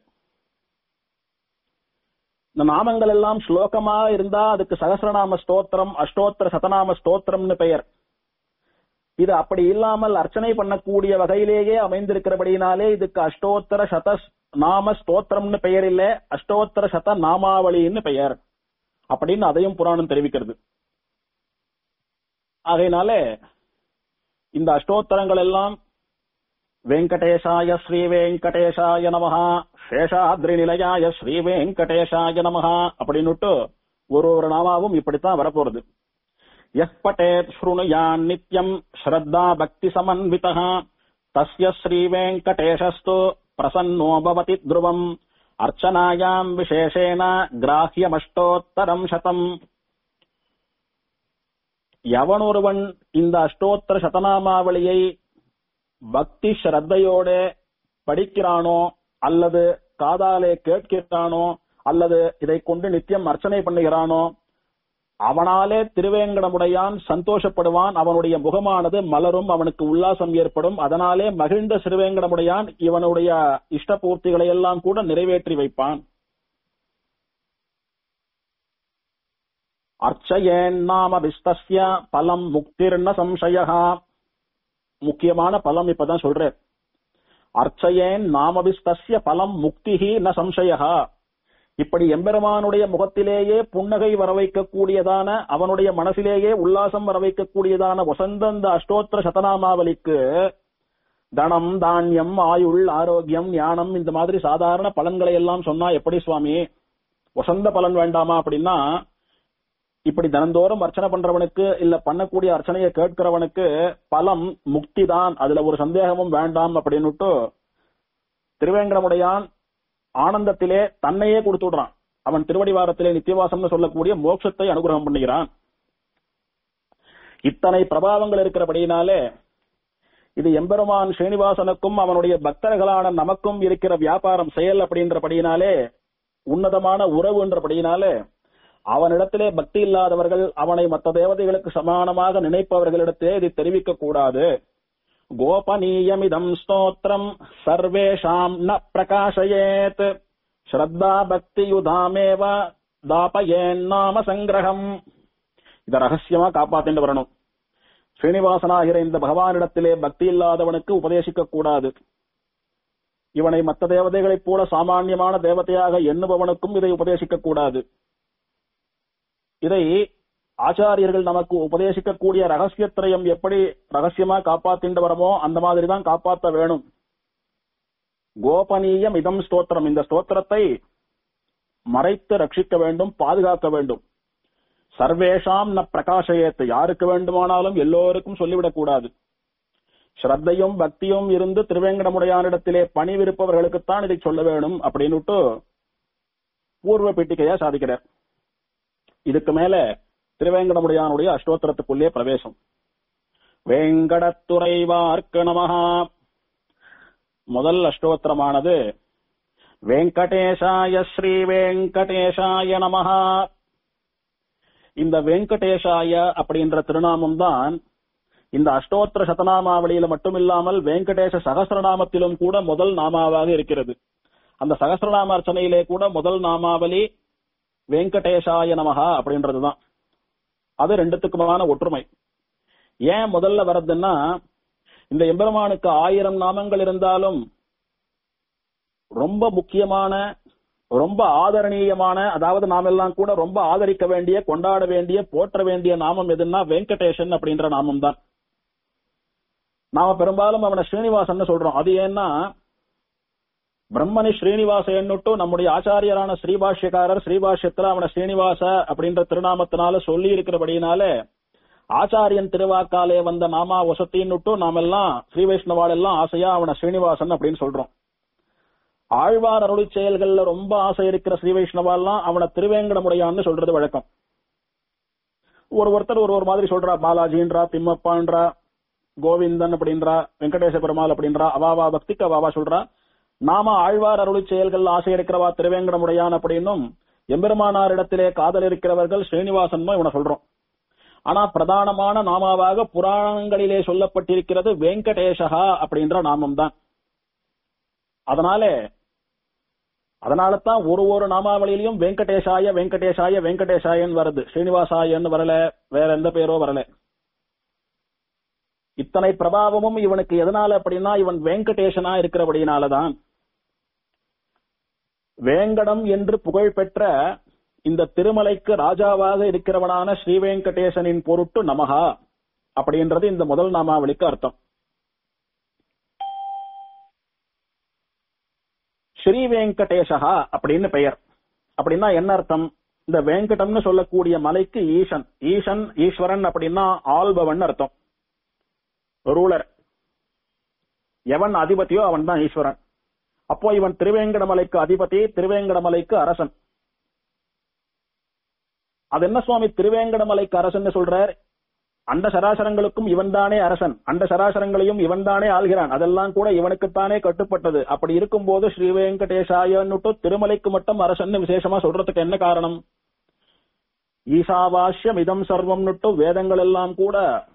Speaker 1: இந்த நாமங்கள் எல்லாம் ஸ்லோகமா இருந்தா அதுக்கு சகசிரநாம ஸ்தோத்திரம் அஷ்டோத்திர சதநாம ஸ்தோத்திரம்னு பெயர் இது அப்படி இல்லாமல் அர்ச்சனை பண்ணக்கூடிய வகையிலேயே அமைந்திருக்கிறபடினாலே இதுக்கு அஷ்டோத்தர சத நாம ஸ்தோத்திரம்னு பெயர் இல்ல அஷ்டோத்தர சத நாமாவளின்னு பெயர் அப்படின்னு அதையும் புராணம் தெரிவிக்கிறது ஆகையினால இந்த அஷ்டோத்தரங்கள் எல்லாம் வெங்கடேசாய ஸ்ரீ வெங்கடேசாய நமஹா சேஷாத்ரி நிலையாய ஸ்ரீ வெங்கடேசாய நமஹா அப்படின்னுட்டு ஒரு ஒரு நாமாவும் இப்படித்தான் வரப்போறது यः पठेत् शृणुयान् नित्यम् श्रद्धा भक्तिसमन्वितः तस्य श्रीवेङ्कटेशस्तु प्रसन्नो भवति ध्रुवम् अर्चनायाम् विशेषेण கிராஹ்யமஷ்டோத்தரம் சதம் எவனொருவன் இந்த அஷ்டோத்தர சதநாமாவளியை பக்தி ஸ்ரத்தையோட படிக்கிறானோ அல்லது காதாலே கேட்கிறானோ அல்லது இதை கொண்டு நித்தியம் அர்ச்சனை பண்ணுகிறானோ அவனாலே திருவேங்கடமுடையான் சந்தோஷப்படுவான் அவனுடைய முகமானது மலரும் அவனுக்கு உல்லாசம் ஏற்படும் அதனாலே மகிழ்ந்த சிறுவேங்கடமுடையான் இவனுடைய இஷ்ட பூர்த்திகளை எல்லாம் கூட நிறைவேற்றி வைப்பான் அர்ச்சயேன் நாம விஸ்தஸ்ய பலம் முக்திர்ன சம்சயா முக்கியமான பலம் இப்பதான் சொல்றேன் அர்ச்சயேன் நாமவிஸ்தஸ்ய பலம் முக்திஹி ந சம்சயா இப்படி எம்பெருமானுடைய முகத்திலேயே புன்னகை வர வைக்கக்கூடியதான அவனுடைய மனசிலேயே உல்லாசம் வர வைக்கக்கூடியதான வசந்தந்த அஷ்டோத்திர சதநாமாவலிக்கு தனம் தானியம் ஆயுள் ஆரோக்கியம் ஞானம் இந்த மாதிரி சாதாரண பலன்களை எல்லாம் சொன்னா எப்படி சுவாமி வசந்த பலன் வேண்டாமா அப்படின்னா இப்படி தினந்தோறும் அர்ச்சனை பண்றவனுக்கு இல்ல பண்ணக்கூடிய அர்ச்சனையை கேட்கிறவனுக்கு பலம் முக்தி தான் அதுல ஒரு சந்தேகமும் வேண்டாம் அப்படின்னுட்டு திருவேங்கடமுடையான் ஆனந்தத்திலே தன்னையே கொடுத்து விடுறான் அவன் திருவடிவாரத்திலே நித்தியவாசம்னு சொல்லக்கூடிய மோட்சத்தை அனுகிரகம் பண்ணுகிறான் இத்தனை பிரபாவங்கள் இருக்கிறபடியினாலே இது எம்பெருமான் ஸ்ரீனிவாசனுக்கும் அவனுடைய பக்தர்களான நமக்கும் இருக்கிற வியாபாரம் செயல் அப்படின்றபடியினாலே உன்னதமான உறவுன்றபடியினாலே அவனிடத்திலே பக்தி இல்லாதவர்கள் அவனை மற்ற தேவதைகளுக்கு சமானமாக நினைப்பவர்களிடத்தே இதை தெரிவிக்க கூடாது கோபனீயமிதம் ஸ்தோத்திரம் சர்வேஷாம் ந பிரகாசயேத் ஸ்ரத்தா பக்தியுதாமேவ தாபயேன் நாம சங்கிரகம் இத ரகசியமா காப்பாத்திட்டு வரணும் ஸ்ரீனிவாசனாகிற இந்த பகவானிடத்திலே பக்தி இல்லாதவனுக்கு உபதேசிக்க கூடாது இவனை மற்ற தேவதைகளைப் போல சாமானியமான தேவதையாக எண்ணுபவனுக்கும் இதை உபதேசிக்க கூடாது இதை ஆச்சாரியர்கள் நமக்கு உபதேசிக்கக்கூடிய ரகசியத்திரயம் எப்படி ரகசியமா காப்பாத்திண்டு வரமோ அந்த மாதிரி தான் காப்பாத்த வேணும் கோபனீயம் இதம் ஸ்தோத்திரம் இந்த ஸ்தோத்திரத்தை மறைத்து ரட்சிக்க வேண்டும் பாதுகாக்க வேண்டும் சர்வேஷாம் ந பிரகாசயத்து யாருக்கு வேண்டுமானாலும் எல்லோருக்கும் சொல்லிவிடக் கூடாது ஸ்ரத்தையும் பக்தியும் இருந்து திருவேங்கடமுடையானிடத்திலே பணிவிருப்பவர்களுக்குத்தான் இதை சொல்ல வேணும் அப்படின்னுட்டு பூர்வ பீட்டிகையா சாதிக்கிறார் இதுக்கு மேல திருவேங்கடமுடையானுடைய அஷ்டோத்திரத்துக்குள்ளே பிரவேசம் வேங்கடத்துறைவார்க்கு நமஹா முதல் அஷ்டோத்திரமானது வெங்கடேஷாய ஸ்ரீ வெங்கடேஷாய நமஹா இந்த வெங்கடேஷாய அப்படின்ற திருநாமம் தான் இந்த அஷ்டோத்திர சதநாமாவளியில மட்டுமில்லாமல் வெங்கடேச சகசிரநாமத்திலும் கூட முதல் நாமாவாக இருக்கிறது அந்த சகசிரநாம அர்ச்சனையிலே கூட முதல் நாமாவளி வெங்கடேஷாய நமஹா அப்படின்றதுதான் அது ரெண்டுத்துக்குமான ஒற்றுமை ஏன் முதல்ல வர்றதுன்னா இந்த எம்பெருமானுக்கு ஆயிரம் நாமங்கள் இருந்தாலும் ரொம்ப முக்கியமான ரொம்ப ஆதரணீயமான அதாவது நாமெல்லாம் கூட ரொம்ப ஆதரிக்க வேண்டிய கொண்டாட வேண்டிய போற்ற வேண்டிய நாமம் எதுன்னா வெங்கடேஷன் அப்படின்ற நாமம் தான் நாம பெரும்பாலும் அவனை ஸ்ரீனிவாசன் சொல்றோம் அது ஏன்னா பிரம்மனி ஸ்ரீனிவாச எண்ணுட்டு நம்முடைய ஆச்சாரியரான ஸ்ரீபாஷ்யக்காரர் ஸ்ரீபாஷ்யத்துல அவனை ஸ்ரீனிவாச அப்படின்ற திருநாமத்தினால சொல்லி இருக்கிறபடினால ஆச்சாரியன் திருவாக்காலே வந்த நாமா வசத்தின்னுட்டு நாமெல்லாம் ஸ்ரீ வைஷ்ணவாள் எல்லாம் ஆசையா அவனை ஸ்ரீனிவாசன் அப்படின்னு சொல்றோம் ஆழ்வார் அருளி செயல்கள்ல ரொம்ப ஆசை இருக்கிற ஸ்ரீ வைஷ்ணவாலாம் அவனை திருவேங்கடமுடையான்னு சொல்றது வழக்கம் ஒரு ஒருத்தர் ஒரு ஒரு மாதிரி சொல்றா பாலாஜின்றா திம்மப்பான்றா கோவிந்தன் அப்படின்றா வெங்கடேச பெருமாள் அப்படின்றா அவாவா பக்திக்கு அவாவா சொல்றா நாம ஆழ்வார் அருளி செயல்கள் ஆசை இருக்கிறவா திருவேங்கடமுடையான் அப்படின்னும் எம்பெருமானாரிடத்திலே காதல் இருக்கிறவர்கள் ஸ்ரீனிவாசன் இவனை சொல்றோம் ஆனா பிரதானமான நாமாவாக புராணங்களிலே சொல்லப்பட்டிருக்கிறது வெங்கடேஷா அப்படின்ற நாமம் தான் அதனால அதனால தான் ஒரு ஒரு நாமாவளியிலையும் வெங்கடேஷாய வெங்கடேஷாய வெங்கடேஷாயன் வருது ஸ்ரீனிவாசாயன் வரல வேற எந்த பேரோ வரல இத்தனை பிரபாவமும் இவனுக்கு எதனால அப்படின்னா இவன் வெங்கடேஷனா இருக்கிறபடினாலதான் வேங்கடம் என்று புகழ் பெற்ற இந்த திருமலைக்கு ராஜாவாக இருக்கிறவனான ஸ்ரீ வெங்கடேசனின் பொருட்டு நமகா அப்படின்றது இந்த முதல் நாமாவளிக்கு அர்த்தம் ஸ்ரீ வெங்கடேஷா அப்படின்னு பெயர் அப்படின்னா என்ன அர்த்தம் இந்த வேங்கடம்னு சொல்லக்கூடிய மலைக்கு ஈசன் ஈசன் ஈஸ்வரன் அப்படின்னா ஆள்பவன் அர்த்தம் ரூலர் எவன் அதிபதியோ அவன் தான் ஈஸ்வரன் அப்போ இவன் திருவேங்கடமலைக்கு அதிபதி திருவேங்கடமலைக்கு அரசன் அது என்ன சுவாமி திருவேங்கடமலைக்கு அரசன் சொல்றார் அண்ட சராசரங்களுக்கும் இவன்தானே அரசன் அண்ட சராசரங்களையும் இவன்தானே ஆள்கிறான் அதெல்லாம் கூட இவனுக்குத்தானே கட்டுப்பட்டது அப்படி இருக்கும்போது ஸ்ரீ வெங்கடேசாயன்னுட்டு திருமலைக்கு மட்டும் அரசன் விசேஷமா சொல்றதுக்கு என்ன காரணம் ஈசாவாஸ்யம் இதம் சர்வம்னுட்டு வேதங்கள் எல்லாம் கூட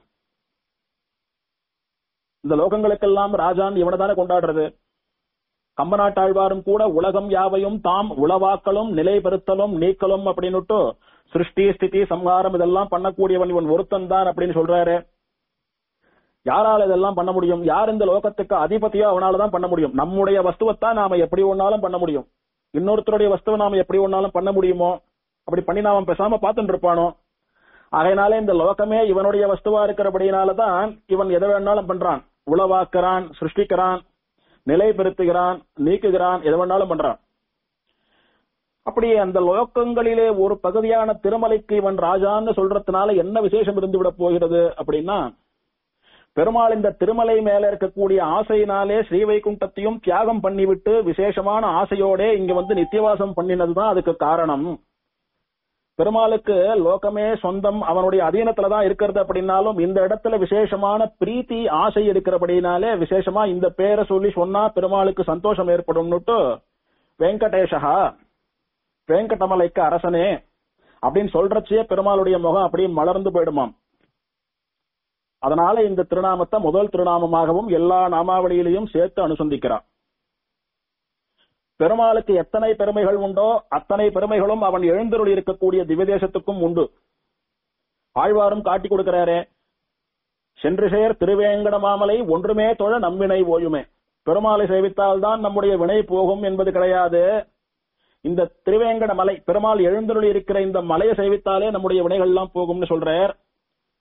Speaker 1: இந்த லோகங்களுக்கெல்லாம் ராஜான் இவனை தானே கொண்டாடுறது கம்பநாட்டாழ்வாரும் கூட உலகம் யாவையும் தாம் உளவாக்கலும் நிலைபெறுத்தலும் நீக்கலும் அப்படின்னுட்டு சிருஷ்டி ஸ்திதி சம்ஹாரம் இதெல்லாம் பண்ணக்கூடியவன் இவன் ஒருத்தன் தான் அப்படின்னு சொல்றாரு யாரால இதெல்லாம் பண்ண முடியும் யார் இந்த லோகத்துக்கு அதிபதியோ அவனால தான் பண்ண முடியும் நம்முடைய வஸ்துவத்தான் நாம எப்படி ஒன்னாலும் பண்ண முடியும் இன்னொருத்தருடைய வஸ்துவை நாம எப்படி ஒன்னாலும் பண்ண முடியுமோ அப்படி பண்ணி நாம பேசாம பார்த்துட்டு இருப்பானோ அதனால இந்த லோகமே இவனுடைய வஸ்துவா இருக்கிறபடினாலதான் இவன் எதை வேணாலும் பண்றான் உளவாக்குறான் சிருஷ்டிக்கிறான் நிலைப்படுத்துகிறான் நீக்குகிறான் எதை வேணாலும் பண்றான் அப்படி அந்த லோக்கங்களிலே ஒரு பகுதியான திருமலைக்கு இவன் ராஜான்னு சொல்றதுனால என்ன விசேஷம் இருந்து விட போகிறது அப்படின்னா பெருமாள் இந்த திருமலை மேல இருக்கக்கூடிய ஆசையினாலே ஸ்ரீவைகுண்டத்தையும் தியாகம் பண்ணிவிட்டு விசேஷமான ஆசையோட இங்க வந்து நித்தியவாசம் பண்ணினதுதான் அதுக்கு காரணம் பெருமாளுக்கு லோகமே சொந்தம் அவனுடைய அதீனத்துல தான் இருக்கிறது அப்படின்னாலும் இந்த இடத்துல விசேஷமான பிரீத்தி ஆசை இருக்கிறபடினாலே விசேஷமா இந்த பேரை சொல்லி சொன்னா பெருமாளுக்கு சந்தோஷம் ஏற்படும்னுட்டு வெங்கடேஷா வெங்கடமலைக்கு அரசனே அப்படின்னு சொல்றச்சே பெருமாளுடைய முகம் அப்படியே மலர்ந்து போயிடுமாம் அதனால இந்த திருநாமத்தை முதல் திருநாமமாகவும் எல்லா நாமாவளியிலையும் சேர்த்து அனுசந்திக்கிறான் பெருமாளுக்கு எத்தனை பெருமைகள் உண்டோ அத்தனை பெருமைகளும் அவன் எழுந்தருள் இருக்கக்கூடிய திவ்யதேசத்துக்கும் உண்டு ஆழ்வாரும் காட்டி கொடுக்கிறாரே சென்று சேர் திருவேங்கட மாமலை ஒன்றுமே தொழ நம்பினை ஓயுமே பெருமாளை சேவித்தால்தான் நம்முடைய வினை போகும் என்பது கிடையாது இந்த திருவேங்கட மலை பெருமாள் எழுந்தருள் இருக்கிற இந்த மலையை சேவித்தாலே நம்முடைய வினைகள் எல்லாம் போகும்னு சொல்றார்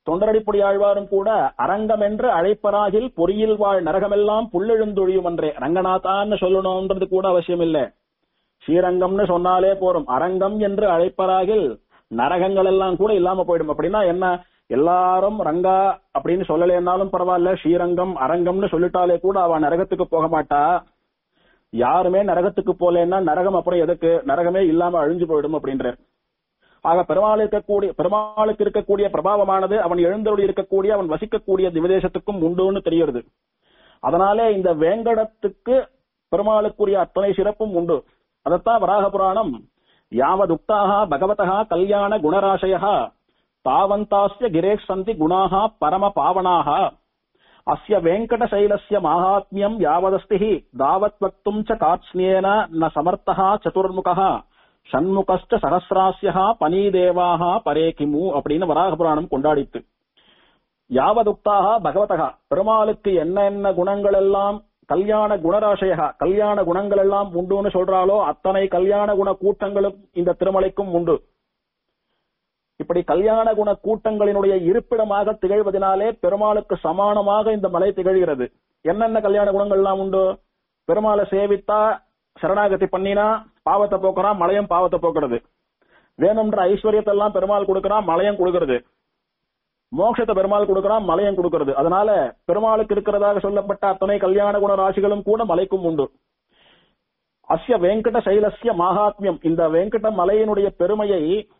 Speaker 1: தொண்டரடிப்பொடி ஆழ்வாரும் கூட அரங்கம் என்று அழைப்பராகில் பொறியில் வாழ் நரகமெல்லாம் புல்லெழுந்தொழியும் என்றே ரங்கநாதான்னு சொல்லணும்ன்றது கூட அவசியம் இல்ல ஸ்ரீரங்கம்னு சொன்னாலே போரும் அரங்கம் என்று அழைப்பராகில் நரகங்கள் எல்லாம் கூட இல்லாம போயிடும் அப்படின்னா என்ன எல்லாரும் ரங்கா அப்படின்னு சொல்லலைன்னாலும் பரவாயில்ல ஸ்ரீரங்கம் அரங்கம்னு சொல்லிட்டாலே கூட அவ நரகத்துக்கு போக மாட்டா யாருமே நரகத்துக்கு போலேன்னா நரகம் அப்புறம் எதுக்கு நரகமே இல்லாம அழிஞ்சு போயிடும் அப்படின்றார் ஆக பெருமாள் இருக்கக்கூடிய பெருமாளுக்கு இருக்கக்கூடிய பிரபாவமானது அவன் எழுந்தருளி இருக்கக்கூடிய அவன் வசிக்கக்கூடிய திவதேசத்துக்கும் உண்டுன்னு தெரியுது அதனாலே இந்த வேங்கடத்துக்கு பெருமாளுக்குரிய அத்தனை சிறப்பும் உண்டு அதத்தான் வராக புராணம் யாவதுக்தாக பகவதா கல்யாண குணராசயா தாவந்தாஸ்ய கிரேஷ் சந்தி குணாக பரம பாவனாக அஸ்ய வெங்கடசைலஸ்ய மாஹாத்மியம் யாவதஸ்தி தாவத் வக்தும் ச காத்ஸ்னேன ந சமர்த்தः சதுர்முகः ஷண்முகஸ்ட சகசிராஸ்யா பனீதேவாக பரே கிமு அப்படின்னு வராக புராணம் கொண்டாடித்து யாவதுக்தாக பகவதகா பெருமாளுக்கு என்ன என்ன குணங்கள் எல்லாம் கல்யாண குணராசையா கல்யாண குணங்கள் எல்லாம் உண்டுன்னு சொல்றாலோ அத்தனை கல்யாண குண கூட்டங்களும் இந்த திருமலைக்கும் உண்டு இப்படி கல்யாண குண கூட்டங்களினுடைய இருப்பிடமாக திகழ்வதனாலே பெருமாளுக்கு சமானமாக இந்த மலை திகழ்கிறது என்னென்ன கல்யாண குணங்கள்லாம் உண்டு பெருமாளை சேவித்தா சரணாகதி பண்ணினா பாவத்தை போக்குறான் மலையும் பாவத்தை போக்குறது வேணும்ன்ற ஐஸ்வர்யத்தை எல்லாம் பெருமாள் கொடுக்கறான் மலையும் கொடுக்கறது மோட்சத்தை பெருமாள் கொடுக்கறான் மலையும் கொடுக்கறது அதனால பெருமாளுக்கு இருக்கிறதாக சொல்லப்பட்ட அத்தனை கல்யாண குண ராசிகளும் கூட மலைக்கும் உண்டு அஸ்ய வெங்கட சைலஸ்ய மகாத்மியம் இந்த வெங்கட மலையினுடைய பெருமையை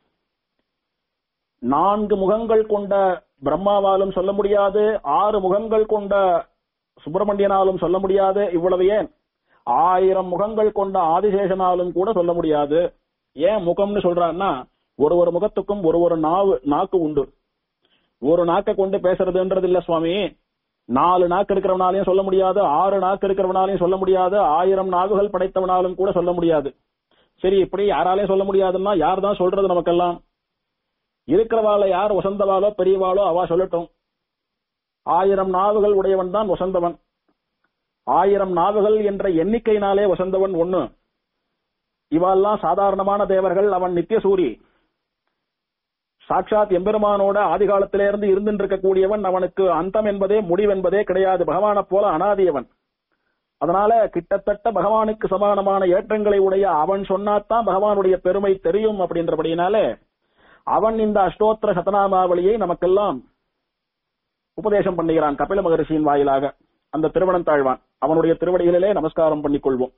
Speaker 1: நான்கு முகங்கள் கொண்ட பிரம்மாவாலும் சொல்ல முடியாது ஆறு முகங்கள் கொண்ட சுப்பிரமணியனாலும் சொல்ல முடியாது இவ்வளவு ஏன் ஆயிரம் முகங்கள் கொண்ட ஆதிசேஷனாலும் கூட சொல்ல முடியாது ஏன் முகம்னு சொல்றான்னா ஒரு ஒரு முகத்துக்கும் ஒரு ஒரு நாவு நாக்கு உண்டு ஒரு நாக்கை கொண்டு பேசுறதுன்றது இல்ல சுவாமி நாலு நாக்கு இருக்கிறவனாலையும் சொல்ல முடியாது ஆறு நாக்கு இருக்கிறவனாலையும் சொல்ல முடியாது ஆயிரம் நாவுகள் படைத்தவனாலும் கூட சொல்ல முடியாது சரி இப்படி யாராலையும் சொல்ல முடியாதுன்னா யார் தான் சொல்றது நமக்கெல்லாம் இருக்கிறவாள யார் வசந்தவாளோ பெரியவாளோ அவா சொல்லட்டும் ஆயிரம் நாவுகள் உடையவன் தான் வசந்தவன் ஆயிரம் நாவுகள் என்ற எண்ணிக்கையினாலே வசந்தவன் ஒண்ணு இவெல்லாம் சாதாரணமான தேவர்கள் அவன் நித்தியசூரி சாட்சாத் எம்பெருமானோட ஆதிகாலத்திலிருந்து இருந்துட்டு இருக்கக்கூடியவன் அவனுக்கு அந்தம் என்பதே முடிவென்பதே கிடையாது பகவானை போல அனாதியவன் அதனால கிட்டத்தட்ட பகவானுக்கு சமானமான ஏற்றங்களை உடைய அவன் சொன்னாத்தான் பகவானுடைய பெருமை தெரியும் அப்படின்றபடியினாலே அவன் இந்த அஷ்டோத்திர சதநாமாவளியை நமக்கெல்லாம் உபதேசம் பண்ணுகிறான் கபில மகரிஷியின் வாயிலாக அந்த திருவணம் தாழ்வான் அவனுடைய திருவடிகளிலே நமஸ்காரம் பண்ணிக் கொள்வோம்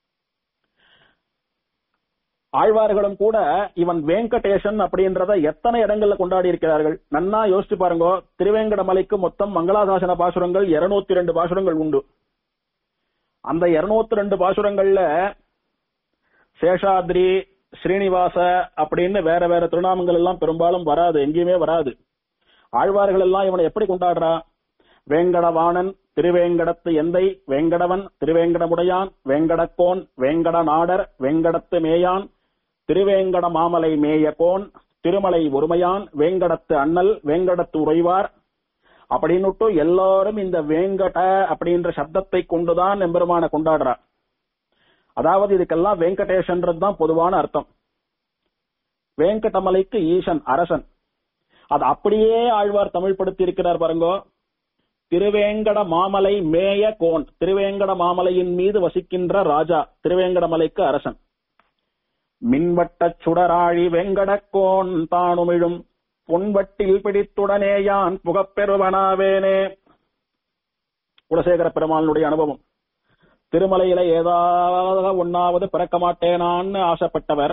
Speaker 1: ஆழ்வார்களும் கூட இவன் வெங்கடேசன் அப்படின்றத எத்தனை இடங்கள்ல கொண்டாடி இருக்கிறார்கள் நன்னா யோசிச்சு பாருங்க திருவேங்கட மலைக்கு மொத்தம் மங்களாசாசன பாசுரங்கள் இருநூத்தி ரெண்டு பாசுரங்கள் உண்டு அந்த இருநூத்தி ரெண்டு பாசுரங்கள்ல சேஷாத்ரி ஸ்ரீனிவாச அப்படின்னு வேற வேற திருநாமங்கள் எல்லாம் பெரும்பாலும் வராது எங்கேயுமே வராது ஆழ்வார்கள் எல்லாம் இவனை எப்படி கொண்டாடுறா வேங்கடவாணன் திருவேங்கடத்து எந்தை வேங்கடவன் திருவேங்கடமுடையான் வேங்கடக்கோன் வேங்கட நாடர் வேங்கடத்து மேயான் திருவேங்கட மாமலை மேயகோன் திருமலை ஒருமையான் வேங்கடத்து அண்ணல் வேங்கடத்து உறைவார் அப்படின்னுட்டு எல்லாரும் இந்த வேங்கட அப்படின்ற சப்தத்தை கொண்டுதான் எம்பெருமான கொண்டாடுறார் அதாவது இதுக்கெல்லாம் வெங்கடேஷன்றது தான் பொதுவான அர்த்தம் வேங்கடமலைக்கு ஈசன் அரசன் அது அப்படியே ஆழ்வார் தமிழ் படுத்தி இருக்கிறார் பாருங்கோ திருவேங்கட மாமலை மேய கோன் திருவேங்கட மாமலையின் மீது வசிக்கின்ற ராஜா திருவேங்கடமலைக்கு அரசன் மின்வட்டச் சுடராழி வெங்கடக்கோன் தானுமிழும் பொன்வட்டில் பிடித்துடனே யான் புகப்பெறுவனாவேனே குலசேகர பெருமாளுடைய அனுபவம் திருமலையில ஏதாவது ஒன்னாவது பிறக்க மாட்டேனான்னு ஆசைப்பட்டவர்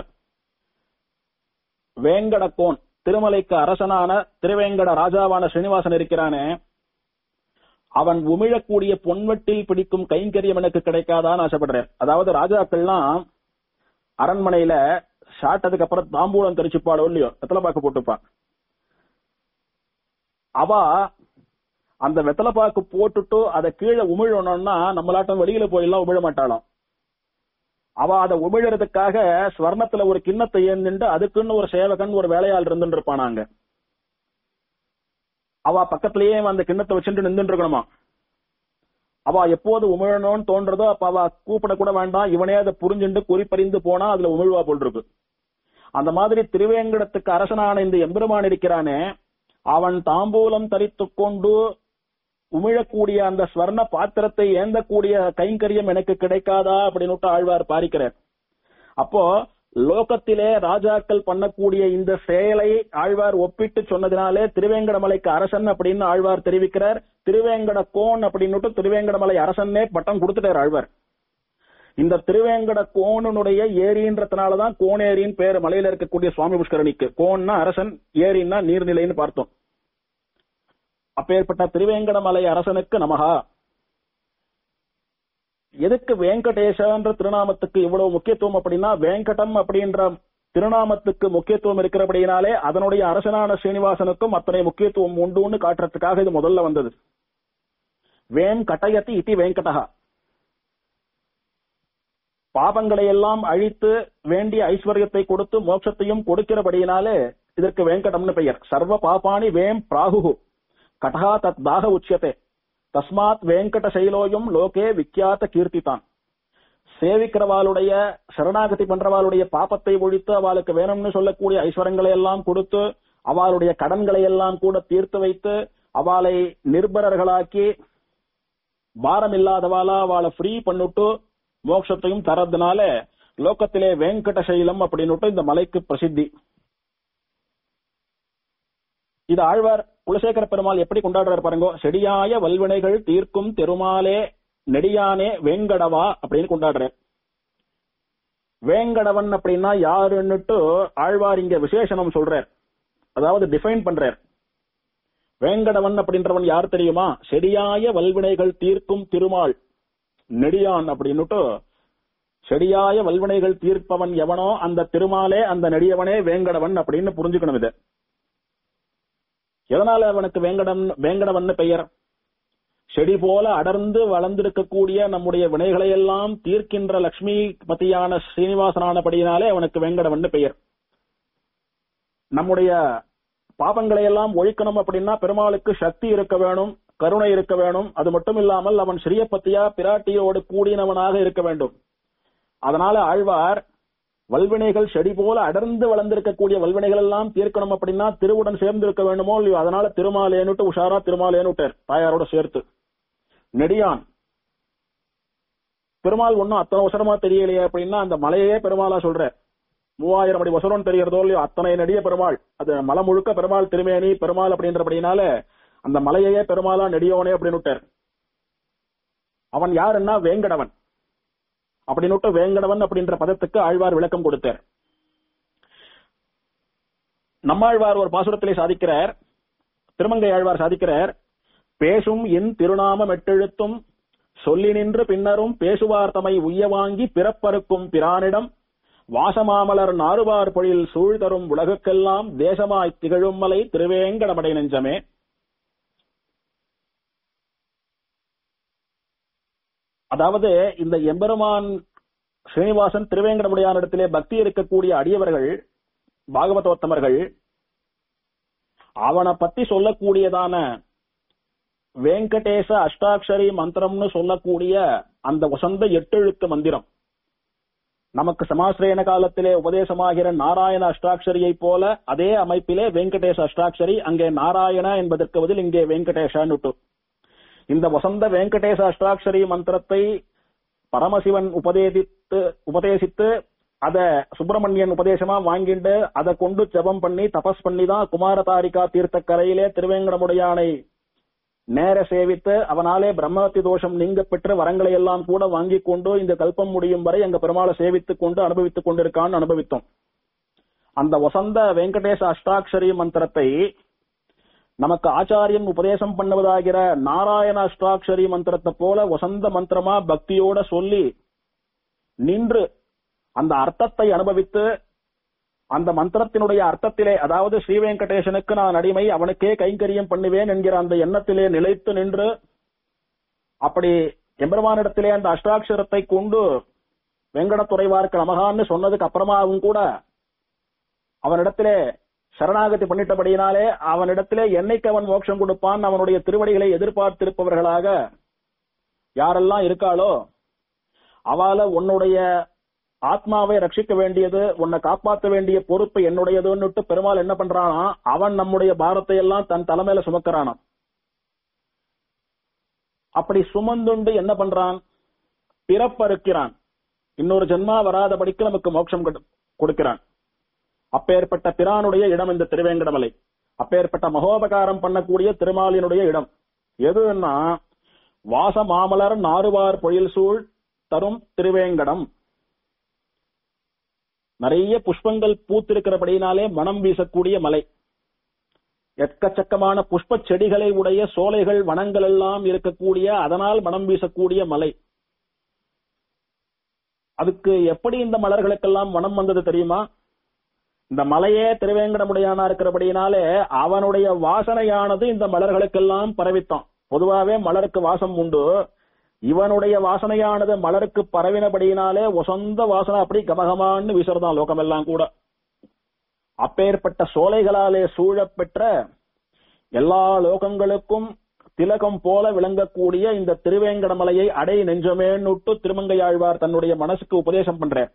Speaker 1: வேங்கடக்கோன் திருமலைக்கு அரசனான திருவேங்கட ராஜாவான ஸ்ரீனிவாசன் இருக்கிறானே அவன் உமிழக்கூடிய பொன்வெட்டில் பிடிக்கும் கைங்கரியம் எனக்கு கிடைக்காதான்னு ஆசைப்படுறேன் அதாவது ராஜாக்கள்லாம் அரண்மனையில சாட்டதுக்கு அப்புறம் தாம்பூலம் தெரிச்சுப்பாளோ இல்லையோ வெத்தலை பாக்கு போட்டுப்பான் அவ அந்த வெத்தலை பாக்கு போட்டுட்டு அதை கீழே உமிழணும்னா நம்மளாட்டம் வெளியில போயெல்லாம் உமிழ மாட்டாளாம் அவ அதை உமிழறதுக்காக ஸ்வர்ணத்துல ஒரு கிண்ணத்தை ஏந்துட்டு அதுக்குன்னு ஒரு சேவகன் ஒரு வேலையாள் இருந்துட்டு இருப்பானாங்க அவ பக்கத்திலேயே அந்த கிண்ணத்தை வச்சுட்டு நின்றுட்டு இருக்கணுமா அவ எப்போது உமிழணும்னு தோன்றதோ அப்ப அவ கூப்பிட கூட வேண்டாம் இவனே அதை புரிஞ்சுண்டு குறிப்பறிந்து போனா அதுல உமிழ்வா போல் இருக்கு அந்த மாதிரி திருவேங்கடத்துக்கு அரசனான இந்த எம்பெருமான் இருக்கிறானே அவன் தாம்பூலம் தரித்துக் கொண்டு உமிழக்கூடிய அந்த ஸ்வர்ண பாத்திரத்தை ஏந்தக்கூடிய கைங்கரியம் எனக்கு கிடைக்காதா அப்படின்னு ஆழ்வார் பாரிக்கிறார் அப்போ லோகத்திலே ராஜாக்கள் பண்ணக்கூடிய இந்த செயலை ஆழ்வார் ஒப்பிட்டு சொன்னதினாலே திருவேங்கடமலைக்கு அரசன் அப்படின்னு ஆழ்வார் தெரிவிக்கிறார் திருவேங்கட கோன் அப்படின்னு திருவேங்கடமலை அரசன்னே பட்டம் கொடுத்துட்டார் ஆழ்வார் இந்த திருவேங்கட கோணனுடைய ஏரின்றதுனாலதான் கோணேரின்னு பேர் மலையில இருக்கக்கூடிய சுவாமி புஷ்கரணிக்கு கோன்னா அரசன் ஏரின்னா நீர்நிலைன்னு பார்த்தோம் அப்பேற்பட்ட திருவேங்கடமலை அரசனுக்கு நமகா எதுக்கு வெங்கடேஷன்ற திருநாமத்துக்கு இவ்வளவு முக்கியத்துவம் அப்படின்னா வெங்கடம் அப்படின்ற திருநாமத்துக்கு முக்கியத்துவம் இருக்கிறபடினாலே அதனுடைய அரசனான ஸ்ரீனிவாசனுக்கும் அத்தனை முக்கியத்துவம் உண்டுன்னு காட்டுறதுக்காக இது முதல்ல வந்தது வேம் கட்டயத்தி இத்தி வெங்கடகா பாபங்களை எல்லாம் அழித்து வேண்டிய ஐஸ்வர்யத்தை கொடுத்து மோட்சத்தையும் கொடுக்கிறபடியினாலே இதற்கு வெங்கடம்னு பெயர் சர்வ பாபாணி வேம் பிராகு கடகா தத் தாக உச்சியத்தை தஸ்மாத் வெங்கட சைலோயும் லோகே விக்கியாத்த கீர்த்திதான் சேவிக்கிறவாளுடைய சரணாகதி பண்றவாளுடைய பாப்பத்தை ஒழித்து அவளுக்கு வேணும்னு சொல்லக்கூடிய ஐஸ்வரங்களை எல்லாம் கொடுத்து அவளுடைய கடன்களை எல்லாம் கூட தீர்த்து வைத்து அவளை நிர்பரர்களாக்கி பாரம் இல்லாதவாளா அவளை ஃப்ரீ பண்ணிட்டு மோட்சத்தையும் தரதுனால லோகத்திலே வெங்கட சைலம் அப்படின்னுட்டு இந்த மலைக்கு பிரசித்தி இது ஆழ்வார் குலசேகர பெருமாள் எப்படி கொண்டாடுறாரு பாருங்க செடியாய வல்வினைகள் தீர்க்கும் தெருமாலே நெடியானே வேங்கடவா அப்படின்னு கொண்டாடுறார் வேங்கடவன் அப்படின்னா யாருன்னுட்டு ஆழ்வார் இங்க விசேஷனம் சொல்றார் அதாவது டிஃபைன் பண்றார் வேங்கடவன் அப்படின்றவன் யார் தெரியுமா செடியாய வல்வினைகள் தீர்க்கும் திருமால் நெடியான் அப்படின்னுட்டு செடியாய வல்வினைகள் தீர்ப்பவன் எவனோ அந்த திருமாலே அந்த நெடியவனே வேங்கடவன் அப்படின்னு புரிஞ்சுக்கணும் இது எதனால அவனுக்கு வேங்கடம் வேங்கடவன் பெயர் செடி போல அடர்ந்து வளர்ந்திருக்கக்கூடிய நம்முடைய வினைகளை எல்லாம் தீர்க்கின்ற லட்சுமி பத்தியான ஸ்ரீனிவாசனானபடியினாலே அவனுக்கு வேங்கடவன் பெயர் நம்முடைய பாபங்களை எல்லாம் ஒழிக்கணும் அப்படின்னா பெருமாளுக்கு சக்தி இருக்க வேணும் கருணை இருக்க வேணும் அது மட்டும் இல்லாமல் அவன் ஸ்ரீயப்பத்தியா பிராட்டியோடு கூடினவனாக இருக்க வேண்டும் அதனால ஆழ்வார் வல்வினைகள் செடி போல அடர்ந்து வளர்ந்திருக்கக்கூடிய வல்வினைகள் எல்லாம் தீர்க்கணும் அப்படின்னா திருவுடன் சேர்ந்து இருக்க வேண்டுமோ இல்லையோ அதனால திருமாலேனுட்டு உஷாரா திருமாலேனுட்டார் தாயாரோட சேர்த்து நெடியான் பெருமாள் ஒன்னும் அத்தனை அவசரமா தெரியலையே அப்படின்னா அந்த மலையே பெருமாளா சொல்ற மூவாயிரம் அடி வசரம் தெரியறதோ இல்லையோ அத்தனை நெடிய பெருமாள் அது மலை முழுக்க பெருமாள் திருமேனி பெருமாள் அப்படின்றபடினால அந்த மலையையே பெருமாளா நெடியோனே அப்படின்னு அவன் யாருன்னா வேங்கடவன் அப்படின்னு வேங்கடவன் அப்படின்ற பதத்துக்கு ஆழ்வார் விளக்கம் கொடுத்தார் நம்மாழ்வார் ஒரு பாசுரத்திலே சாதிக்கிறார் திருமங்கை ஆழ்வார் சாதிக்கிறார் பேசும் என் திருநாமம் எட்டெழுத்தும் சொல்லி நின்று பின்னரும் பேசுவார் தமை உய்ய வாங்கி பிறப்பறுக்கும் பிரானிடம் வாசமாமலர் நாறுவார் பொழில் சூழ் தரும் உலகுக்கெல்லாம் தேசமாய் திகழும் மலை திருவேங்கடமடை நெஞ்சமே அதாவது இந்த எம்பெருமான் ஸ்ரீனிவாசன் திருவேங்கடமுடியானிடத்திலே பக்தி இருக்கக்கூடிய அடியவர்கள் பாகவதோத்தமர்கள் அவனை பத்தி சொல்லக்கூடியதான வெங்கடேச அஷ்டாட்சரி மந்திரம்னு சொல்லக்கூடிய அந்த வசந்த எட்டெழுத்து மந்திரம் நமக்கு சமாசிரயன காலத்திலே உபதேசமாகிற நாராயண அஷ்டாட்சரியை போல அதே அமைப்பிலே வெங்கடேச அஷ்டாட்சரி அங்கே நாராயண என்பதற்கு பதில் இங்கே வெங்கடேஷன்னுட்டு இந்த வசந்த வெங்கடேச அஷ்டாட்சரி மந்திரத்தை பரமசிவன் உபதேசித்து உபதேசித்து அத சுப்பிரமணியன் உபதேசமா வாங்கிண்டு அதை கொண்டு ஜபம் பண்ணி தபஸ் பண்ணி தான் குமாரதாரிகா தீர்த்த கரையிலே திருவேங்கடமுடையானை நேர சேவித்து அவனாலே பிரம்மத்தி தோஷம் நீங்க பெற்ற வரங்களை எல்லாம் கூட வாங்கி கொண்டு இந்த கல்பம் முடியும் வரை எங்க பெருமாளை சேவித்துக் கொண்டு அனுபவித்துக் கொண்டிருக்கான்னு அனுபவித்தோம் அந்த வசந்த வெங்கடேச அஷ்டாட்சரி மந்திரத்தை நமக்கு ஆச்சாரியன் உபதேசம் பண்ணுவதாகிற நாராயண அஷ்டாட்சரி மந்திரத்தை போல வசந்த மந்திரமா பக்தியோட சொல்லி நின்று அந்த அர்த்தத்தை அனுபவித்து அந்த மந்திரத்தினுடைய அர்த்தத்திலே அதாவது ஸ்ரீ வெங்கடேசனுக்கு நான் அடிமை அவனுக்கே கைங்கரியம் பண்ணுவேன் என்கிற அந்த எண்ணத்திலே நிலைத்து நின்று அப்படி எம்பெருமானிடத்திலே அந்த அஷ்டாட்சரத்தை கொண்டு வெங்கடத்துறைவார்க்கு நமகான்னு சொன்னதுக்கு அப்புறமாவும் கூட அவனிடத்திலே சரணாகதி பண்ணிட்டபடியினாலே அவனிடத்திலே என்னைக்கு அவன் மோட்சம் கொடுப்பான் அவனுடைய திருவடிகளை எதிர்பார்த்திருப்பவர்களாக யாரெல்லாம் இருக்காளோ அவள உன்னுடைய ஆத்மாவை ரட்சிக்க வேண்டியது உன்னை காப்பாற்ற வேண்டிய பொறுப்பு என்னுடையதுன்னுட்டு பெருமாள் என்ன பண்றானா அவன் நம்முடைய பாரத்தை எல்லாம் தன் தலைமையில சுமக்கிறானாம் அப்படி சுமந்துண்டு என்ன பண்றான் பிறப்பறுக்கிறான் இன்னொரு ஜென்மா வராதபடிக்கு நமக்கு மோட்சம் கொடு- கொடுக்கிறான் அப்பேற்பட்ட பிரானுடைய இடம் இந்த திருவேங்கடமலை அப்பேற்பட்ட மகோபகாரம் பண்ணக்கூடிய திருமாலினுடைய இடம் எதுன்னா வாச மாமலர் நாறுவார் பொழில் சூழ் தரும் திருவேங்கடம் நிறைய புஷ்பங்கள் பூத்திருக்கிறபடினாலே மனம் வீசக்கூடிய மலை எக்கச்சக்கமான புஷ்ப செடிகளை உடைய சோலைகள் வனங்கள் எல்லாம் இருக்கக்கூடிய அதனால் மனம் வீசக்கூடிய மலை அதுக்கு எப்படி இந்த மலர்களுக்கெல்லாம் மனம் வந்தது தெரியுமா இந்த மலையே திருவேங்கடமுடையானா இருக்கிறபடினாலே அவனுடைய வாசனையானது இந்த மலர்களுக்கெல்லாம் பரவித்தான் பொதுவாவே மலருக்கு வாசம் உண்டு இவனுடைய வாசனையானது மலருக்கு பரவினபடியினாலே வசந்த வாசனை அப்படி கமகமான்னு வீசுறதான் லோகமெல்லாம் கூட அப்பேற்பட்ட சோலைகளாலே சூழப்பெற்ற எல்லா லோகங்களுக்கும் திலகம் போல விளங்கக்கூடிய இந்த திருவேங்கடமலையை அடை நெஞ்சமேன்னுட்டு திருமங்கையாழ்வார் தன்னுடைய மனசுக்கு உபதேசம் பண்றார்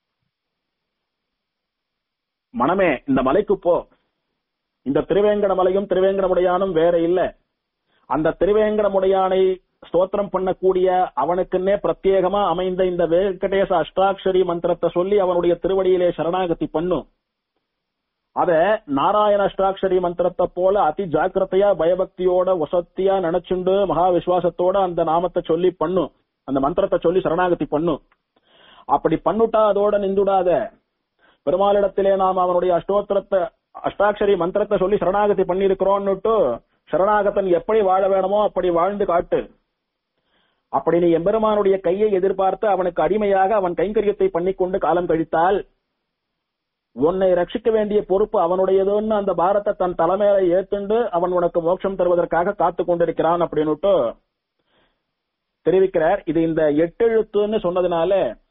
Speaker 1: மனமே இந்த மலைக்கு போ இந்த திருவேங்கடமலையும் திருவேங்கடமுடையானும் வேற இல்ல அந்த திருவேங்கடமுடையானை ஸ்தோத்திரம் பண்ணக்கூடிய அவனுக்குன்னே பிரத்யேகமா அமைந்த இந்த வெங்கடேச அஷ்டாட்சரி மந்திரத்தை சொல்லி அவனுடைய திருவடியிலே சரணாகதி பண்ணும் அத நாராயண அஷ்டாட்சரி மந்திரத்தை போல அதி ஜாக்கிரதையா பயபக்தியோட வசத்தியா நினைச்சுண்டு மகா விசுவாசத்தோட அந்த நாமத்தை சொல்லி பண்ணும் அந்த மந்திரத்தை சொல்லி சரணாகதி பண்ணும் அப்படி பண்ணுட்டா அதோட நிந்துடாத பெருமாளிடத்திலே நாம் அவனுடைய அஷ்டோத்திரத்தை அஷ்டாட்சரி மந்திரத்தை சொல்லி சரணாகதி பண்ணிருக்கிறோம்னுட்டு சரணாகத்தன் எப்படி வாழ வேணுமோ அப்படி வாழ்ந்து காட்டு அப்படி நீ எம்பெருமானுடைய கையை எதிர்பார்த்து அவனுக்கு அடிமையாக அவன் கைங்கரியத்தை பண்ணிக்கொண்டு காலம் கழித்தால் உன்னை ரட்சிக்க வேண்டிய பொறுப்பு அவனுடையதுன்னு அந்த பாரத்தை தன் தலைமையில ஏத்துண்டு அவன் உனக்கு மோட்சம் தருவதற்காக காத்து கொண்டிருக்கிறான் அப்படின்னுட்டு தெரிவிக்கிறார் இது இந்த எட்டெழுத்துன்னு சொன்னதுனால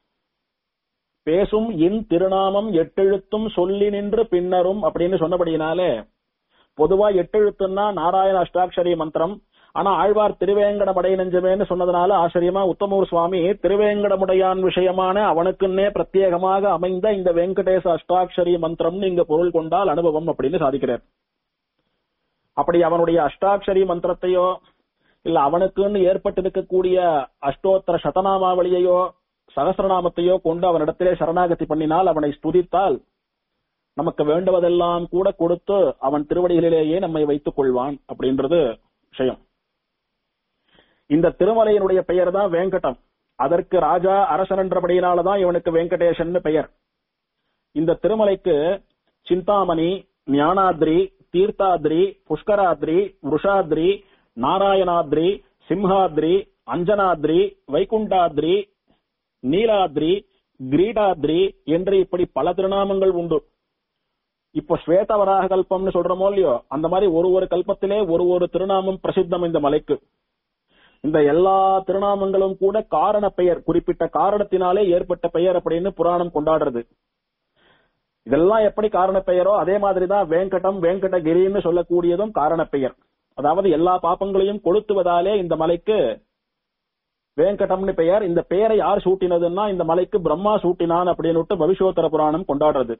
Speaker 1: பேசும் இன் திருநாமம் எட்டெழுத்தும் சொல்லி நின்று பின்னரும் அப்படின்னு சொன்னபடியினாலே பொதுவா எட்டெழுத்துன்னா நாராயண அஷ்டாட்சரி மந்திரம் ஆனா ஆழ்வார் திருவேங்கடமடை நெஞ்சமேன்னு சொன்னதுனால ஆச்சரியமா உத்தமூர் சுவாமி திருவேங்கடமுடையான் விஷயமான அவனுக்குன்னே பிரத்யேகமாக அமைந்த இந்த வெங்கடேச அஷ்டாட்சரி மந்திரம்னு இங்க பொருள் கொண்டால் அனுபவம் அப்படின்னு சாதிக்கிறார் அப்படி அவனுடைய அஷ்டாட்சரி மந்திரத்தையோ இல்ல அவனுக்குன்னு ஏற்பட்டிருக்கக்கூடிய அஷ்டோத்தர சதநாமாவளியையோ சகசிரநாமத்தையோ கொண்டு அவனிடத்திலே சரணாகதி பண்ணினால் அவனை ஸ்துதித்தால் நமக்கு வேண்டுவதெல்லாம் கூட கொடுத்து அவன் திருவடிகளிலேயே நம்மை வைத்துக் கொள்வான் அப்படின்றது விஷயம் இந்த திருமலையினுடைய பெயர் தான் வேங்கடம் அதற்கு ராஜா அரசன் என்றபடியினாலதான் இவனுக்கு வெங்கடேசன் பெயர் இந்த திருமலைக்கு சிந்தாமணி ஞானாத்ரி தீர்த்தாத்ரி புஷ்கராத்ரி விஷாத்ரி நாராயணாத்ரி சிம்ஹாத்ரி அஞ்சனாத்ரி வைகுண்டாத்ரி நீலாத்ரி கிரீடாத்ரி என்று இப்படி பல திருநாமங்கள் உண்டு இப்போ ஸ்வேதவராக கல்பம்னு சொல்றோமோ இல்லையோ அந்த மாதிரி ஒரு ஒரு கல்பத்திலே ஒரு ஒரு திருநாமம் பிரசித்தம் இந்த மலைக்கு இந்த எல்லா திருநாமங்களும் கூட காரண பெயர் குறிப்பிட்ட காரணத்தினாலே ஏற்பட்ட பெயர் அப்படின்னு புராணம் கொண்டாடுறது இதெல்லாம் எப்படி காரண பெயரோ அதே மாதிரிதான் வேங்கடம் வேங்கடகிரின்னு சொல்லக்கூடியதும் காரண பெயர் அதாவது எல்லா பாப்பங்களையும் கொளுத்துவதாலே இந்த மலைக்கு வேங்கடம்னு பெயர் இந்த பெயரை யார் சூட்டினதுன்னா இந்த மலைக்கு பிரம்மா சூட்டினான் அப்படின்னு பவிஷ்யோத்தர புராணம் கொண்டாடுறது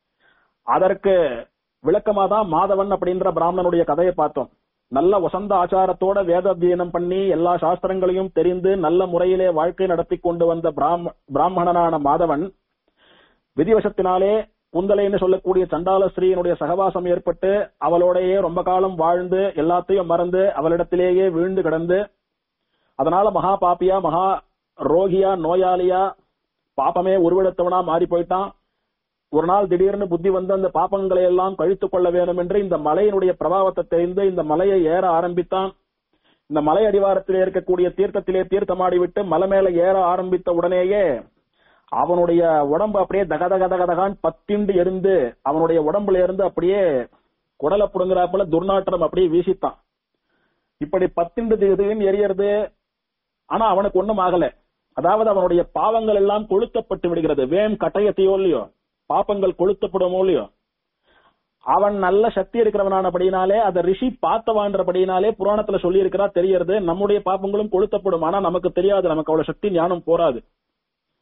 Speaker 1: அதற்கு விளக்கமா தான் மாதவன் அப்படின்ற பிராமணனுடைய கதையை பார்த்தோம் நல்ல வசந்த ஆச்சாரத்தோட வேத அத்தியனம் பண்ணி எல்லா சாஸ்திரங்களையும் தெரிந்து நல்ல முறையிலே வாழ்க்கை நடத்தி கொண்டு வந்த பிராம பிராமணனான மாதவன் விதிவசத்தினாலே குந்தலைன்னு சொல்லக்கூடிய சண்டால ஸ்ரீயினுடைய சகவாசம் ஏற்பட்டு அவளோடையே ரொம்ப காலம் வாழ்ந்து எல்லாத்தையும் மறந்து அவளிடத்திலேயே வீழ்ந்து கிடந்து அதனால மகா பாப்பியா மகா ரோகியா நோயாளியா பாப்பமே உருவெடுத்தவனா மாறி போயிட்டான் ஒரு நாள் திடீர்னு புத்தி வந்து அந்த பாப்பங்களை எல்லாம் கழித்துக் கொள்ள வேண்டும் என்று இந்த மலையினுடைய பிரபாவத்தை தெரிந்து இந்த மலையை ஏற ஆரம்பித்தான் இந்த மலை அடிவாரத்திலே இருக்கக்கூடிய தீர்த்தத்திலே தீர்த்தமாடி விட்டு மலை மேல ஏற ஆரம்பித்த உடனேயே அவனுடைய உடம்பு அப்படியே தக தக தக தகான் பத்திண்டு எரிந்து அவனுடைய உடம்புல இருந்து அப்படியே குடலை புடுங்குறாப்புல துர்நாற்றம் அப்படியே வீசித்தான் இப்படி பத்திண்டு திடீர்னு எரியறது ஆனா அவனுக்கு ஒண்ணும் ஆகல அதாவது அவனுடைய பாவங்கள் எல்லாம் கொளுத்தப்பட்டு விடுகிறது வேம் கட்டயத்தையோ இல்லையோ பாப்பங்கள் கொளுத்தப்படுமோ இல்லையோ அவன் நல்ல சக்தி இருக்கிறவனானபடினாலே அதை ரிஷி பார்த்தவான்றபடினாலே புராணத்துல சொல்லி இருக்கிறா தெரியறது நம்முடைய பாப்பங்களும் கொளுத்தப்படும் ஆனா நமக்கு தெரியாது நமக்கு அவ்வளவு சக்தி ஞானம் போராது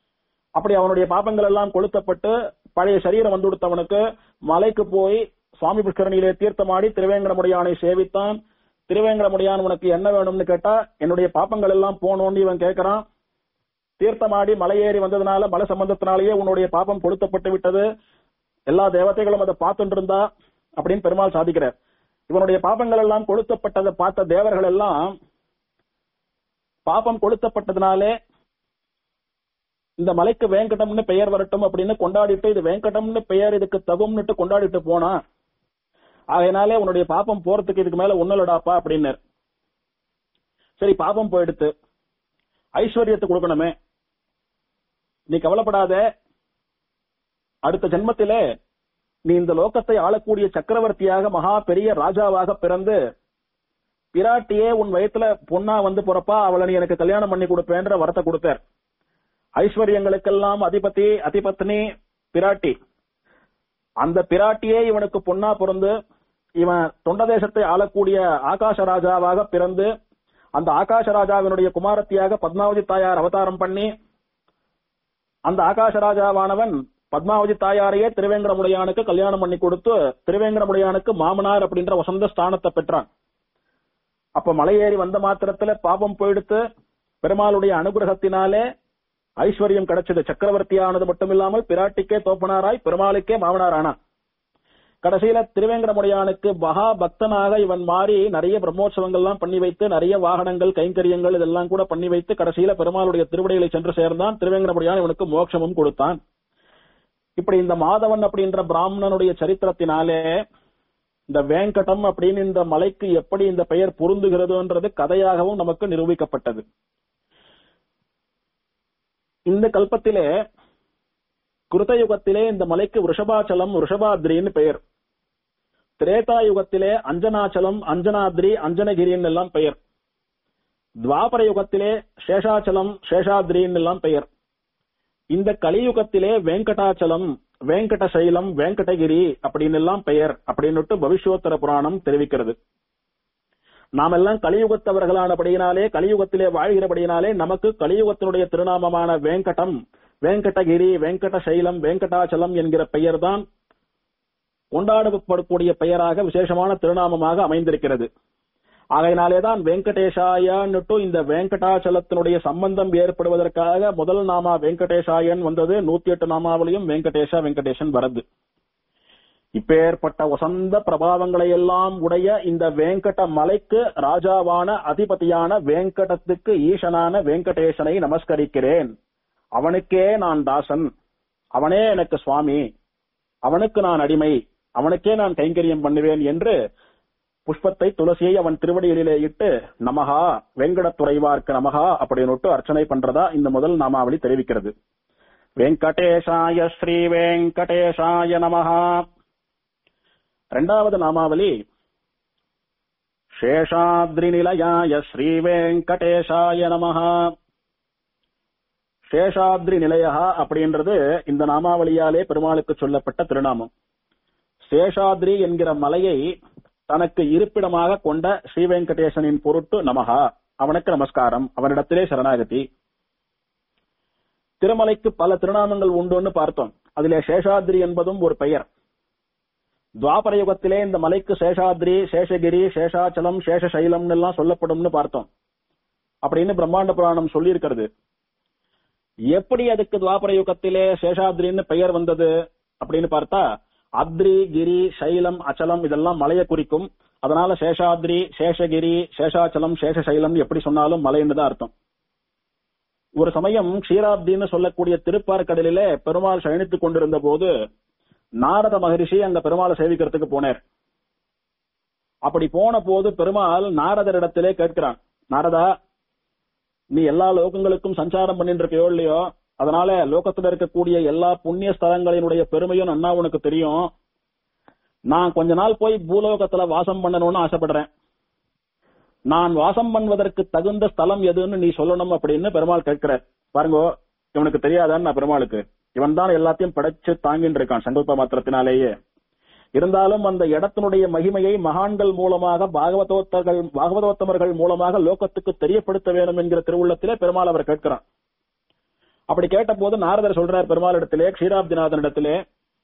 Speaker 1: அப்படி அவனுடைய பாபங்கள் எல்லாம் கொளுத்தப்பட்டு பழைய சரீரம் வந்து கொடுத்தவனுக்கு மலைக்கு போய் சுவாமி புஷ்கரணியிலே தீர்த்தமாடி திருவேங்கடமுடியானை சேவித்தான் திருவேங்கடமுடியான் உனக்கு என்ன வேணும்னு கேட்டா என்னுடைய பாப்பங்கள் எல்லாம் போனோன்னு இவன் கேட்கறான் தீர்த்தமாடி மலையேறி வந்ததுனால மலை சம்பந்தத்தினாலேயே உன்னுடைய பாப்பம் கொளுத்தப்பட்டு விட்டது எல்லா தேவதைகளும் அதை பார்த்துட்டு இருந்தா அப்படின்னு பெருமாள் சாதிக்கிறார் இவனுடைய பாப்பங்கள் எல்லாம் கொளுத்தப்பட்டதை பார்த்த தேவர்கள் எல்லாம் பாப்பம் கொளுத்தப்பட்டதுனாலே இந்த மலைக்கு வேங்கடம்னு பெயர் வரட்டும் அப்படின்னு கொண்டாடிட்டு இது வேங்கடம்னு பெயர் இதுக்கு தகும்னுட்டு கொண்டாடிட்டு போனா அதனாலே உன்னுடைய பாப்பம் போறதுக்கு இதுக்கு மேல ஒண்ணுலடாப்பா அப்படின்னார் சரி பாப்பம் போயிடுத்து ஐஸ்வர்யத்தை கொடுக்கணுமே நீ கவலைப்படாத அடுத்த ஜென்மத்திலே நீ இந்த லோகத்தை ஆளக்கூடிய சக்கரவர்த்தியாக மகா பெரிய ராஜாவாக பிறந்து பிராட்டியே உன் வயத்துல பொண்ணா வந்து பிறப்பா அவளை நீ எனக்கு கல்யாணம் பண்ணி கொடுப்பேன்ற வரத்தை கொடுத்தார் ஐஸ்வர்யங்களுக்கெல்லாம் அதிபதி அதிபத்னி பிராட்டி அந்த பிராட்டியே இவனுக்கு பொண்ணா பிறந்து இவன் தொண்ட தேசத்தை ஆளக்கூடிய ஆகாச ராஜாவாக பிறந்து அந்த ஆகாச ராஜாவினுடைய குமாரத்தியாக பத்மாவதி தாயார் அவதாரம் பண்ணி அந்த ஆகாச ராஜாவானவன் பத்மாவதி தாயாரையே திருவேங்கடமுடையானுக்கு கல்யாணம் பண்ணி கொடுத்து திருவேங்கடமுடையானுக்கு மாமனார் அப்படின்ற வசந்த ஸ்தானத்தை பெற்றான் அப்ப மலையேறி வந்த மாத்திரத்துல பாபம் போயிடுத்து பெருமாளுடைய அனுகிரகத்தினாலே ஐஸ்வர்யம் கிடைச்சது சக்கரவர்த்தியானது மட்டுமில்லாமல் பிராட்டிக்கே தோப்பனாராய் பெருமாளுக்கே மாமனாரானா கடைசியில திருவேங்கடமுடையானுக்கு மகா பக்தனாக இவன் மாறி நிறைய பிரம்மோற்சவங்கள்லாம் பண்ணி வைத்து நிறைய வாகனங்கள் கைங்கரியங்கள் இதெல்லாம் கூட பண்ணி வைத்து கடைசியில பெருமாளுடைய திருவடிகளை சென்று சேர்ந்தான் திருவேங்கடமுடையான் இவனுக்கு மோட்சமும் கொடுத்தான் இப்படி இந்த மாதவன் அப்படின்ற பிராமணனுடைய சரித்திரத்தினாலே இந்த வேங்கடம் அப்படின்னு இந்த மலைக்கு எப்படி இந்த பெயர் பொருந்துகிறதுன்றது கதையாகவும் நமக்கு நிரூபிக்கப்பட்டது இந்த கல்பத்திலே கிருத யுகத்திலே இந்த மலைக்கு ரிஷபாச்சலம் ரிஷபாத்ரின்னு பெயர் திரேதா யுகத்திலே அஞ்சனாச்சலம் அஞ்சனாத்ரி அஞ்சனகிரின்னு எல்லாம் பெயர் துவாபர யுகத்திலே சேஷாச்சலம் சேஷாத்ரின்னு எல்லாம் பெயர் இந்த கலியுகத்திலே வெங்கடாச்சலம் வெங்கடசைலம் வெங்கடகிரி அப்படின்னு எல்லாம் பெயர் அப்படின்னுட்டு பவிஷ்யோத்தர புராணம் தெரிவிக்கிறது நாம் எல்லாம் கலியுகத்தவர்களானபடியினாலே கலியுகத்திலே வாழ்கிறபடியினாலே நமக்கு கலியுகத்தினுடைய திருநாமமான வேங்கடம் வெங்கடகிரி வெங்கடசைலம் வெங்கடாச்சலம் என்கிற பெயர்தான் கொண்டாடப்படக்கூடிய பெயராக விசேஷமான திருநாமமாக அமைந்திருக்கிறது ஆகையினாலேதான் வெங்கடேஷாயன்னுட்டு இந்த வெங்கடாச்சலத்தினுடைய சம்பந்தம் ஏற்படுவதற்காக முதல் நாமா வெங்கடேஷாயன் வந்தது நூத்தி எட்டு நாமாவிலையும் வெங்கடேஷா வெங்கடேசன் வரது இப்பேற்பட்ட வசந்த பிரபாவங்களை எல்லாம் உடைய இந்த வேங்கட மலைக்கு ராஜாவான அதிபதியான வேங்கடத்துக்கு ஈசனான வெங்கடேசனை நமஸ்கரிக்கிறேன் அவனுக்கே நான் தாசன் அவனே எனக்கு சுவாமி அவனுக்கு நான் அடிமை அவனுக்கே நான் கைங்கரியம் பண்ணுவேன் என்று புஷ்பத்தை துளசியை அவன் திருவடிகளிலே இட்டு நமகா வெங்கடத்துறைவார்க்கு நமகா அப்படின்னு அர்ச்சனை பண்றதா இந்த முதல் நாமாவளி தெரிவிக்கிறது வெங்கடேஷாய ஸ்ரீ வெங்கடேஷாய நமஹா இரண்டாவது நாமாவளி சேஷாத்ரி நிலையாய ஸ்ரீ வெங்கடேஷாய நமஹா சேஷாத்ரி நிலையா அப்படின்றது இந்த நாமாவளியாலே பெருமாளுக்கு சொல்லப்பட்ட திருநாமம் சேஷாத்ரி என்கிற மலையை தனக்கு இருப்பிடமாக கொண்ட ஸ்ரீ வெங்கடேசனின் பொருட்டு நமகா அவனுக்கு நமஸ்காரம் அவனிடத்திலே சரணாகதி திருமலைக்கு பல திருநாமங்கள் உண்டுன்னு பார்த்தோம் அதிலே சேஷாத்ரி என்பதும் ஒரு பெயர் துவாபர யுகத்திலே இந்த மலைக்கு சேஷாத்ரி சேஷகிரி சேஷாச்சலம் சேஷசைலம் எல்லாம் சொல்லப்படும்னு பார்த்தோம் அப்படின்னு பிரம்மாண்ட புராணம் சொல்லி இருக்கிறது எப்படி அதுக்கு துவாபர யுகத்திலே சேஷாத்ரின்னு பெயர் வந்தது அப்படின்னு பார்த்தா அத்ரி கிரி சைலம் அச்சலம் இதெல்லாம் மலையை குறிக்கும் அதனால சேஷாத்ரி சேஷகிரி சேஷாச்சலம் சேஷசைலம் எப்படி சொன்னாலும் மலைன்னு தான் அர்த்தம் ஒரு சமயம் க்ஷீராப்தின்னு சொல்லக்கூடிய திருப்பார்கடலிலே பெருமாள் சயனித்துக் கொண்டிருந்த போது நாரத மகரிஷி அங்க பெருமாளை சேவிக்கிறதுக்கு போனார் அப்படி போன போது பெருமாள் நாரதரிடத்திலே கேட்கிறான் நாரதா நீ எல்லா லோகங்களுக்கும் சஞ்சாரம் பண்ணிட்டு இருக்கையோ இல்லையோ அதனால லோகத்துல இருக்கக்கூடிய எல்லா புண்ணிய ஸ்தலங்களினுடைய பெருமையும் நன்னா உனக்கு தெரியும் நான் கொஞ்ச நாள் போய் பூலோகத்துல வாசம் பண்ணணும்னு ஆசைப்படுறேன் நான் வாசம் பண்ணுவதற்கு தகுந்த ஸ்தலம் எதுன்னு நீ சொல்லணும் அப்படின்னு பெருமாள் கேட்கிறார் பாருங்க இவனுக்கு தெரியாதான்னு நான் பெருமாளுக்கு இவன் தான் எல்லாத்தையும் படைச்சு தாங்கின்னு இருக்கான் சங்கல்ப மாத்திரத்தினாலேயே இருந்தாலும் அந்த இடத்தினுடைய மகிமையை மகான்கள் மூலமாக பாகவதோத்தர்கள் பாகவதோத்தமர்கள் மூலமாக லோகத்துக்கு தெரியப்படுத்த வேண்டும் என்கிற திருவுள்ளத்திலே பெருமாள் அவர் கேட்கிறான் அப்படி கேட்டபோது நாரதர் சொல்றார் பெருமாள் இடத்திலே க்ஷீராப்திநாதன் இடத்திலே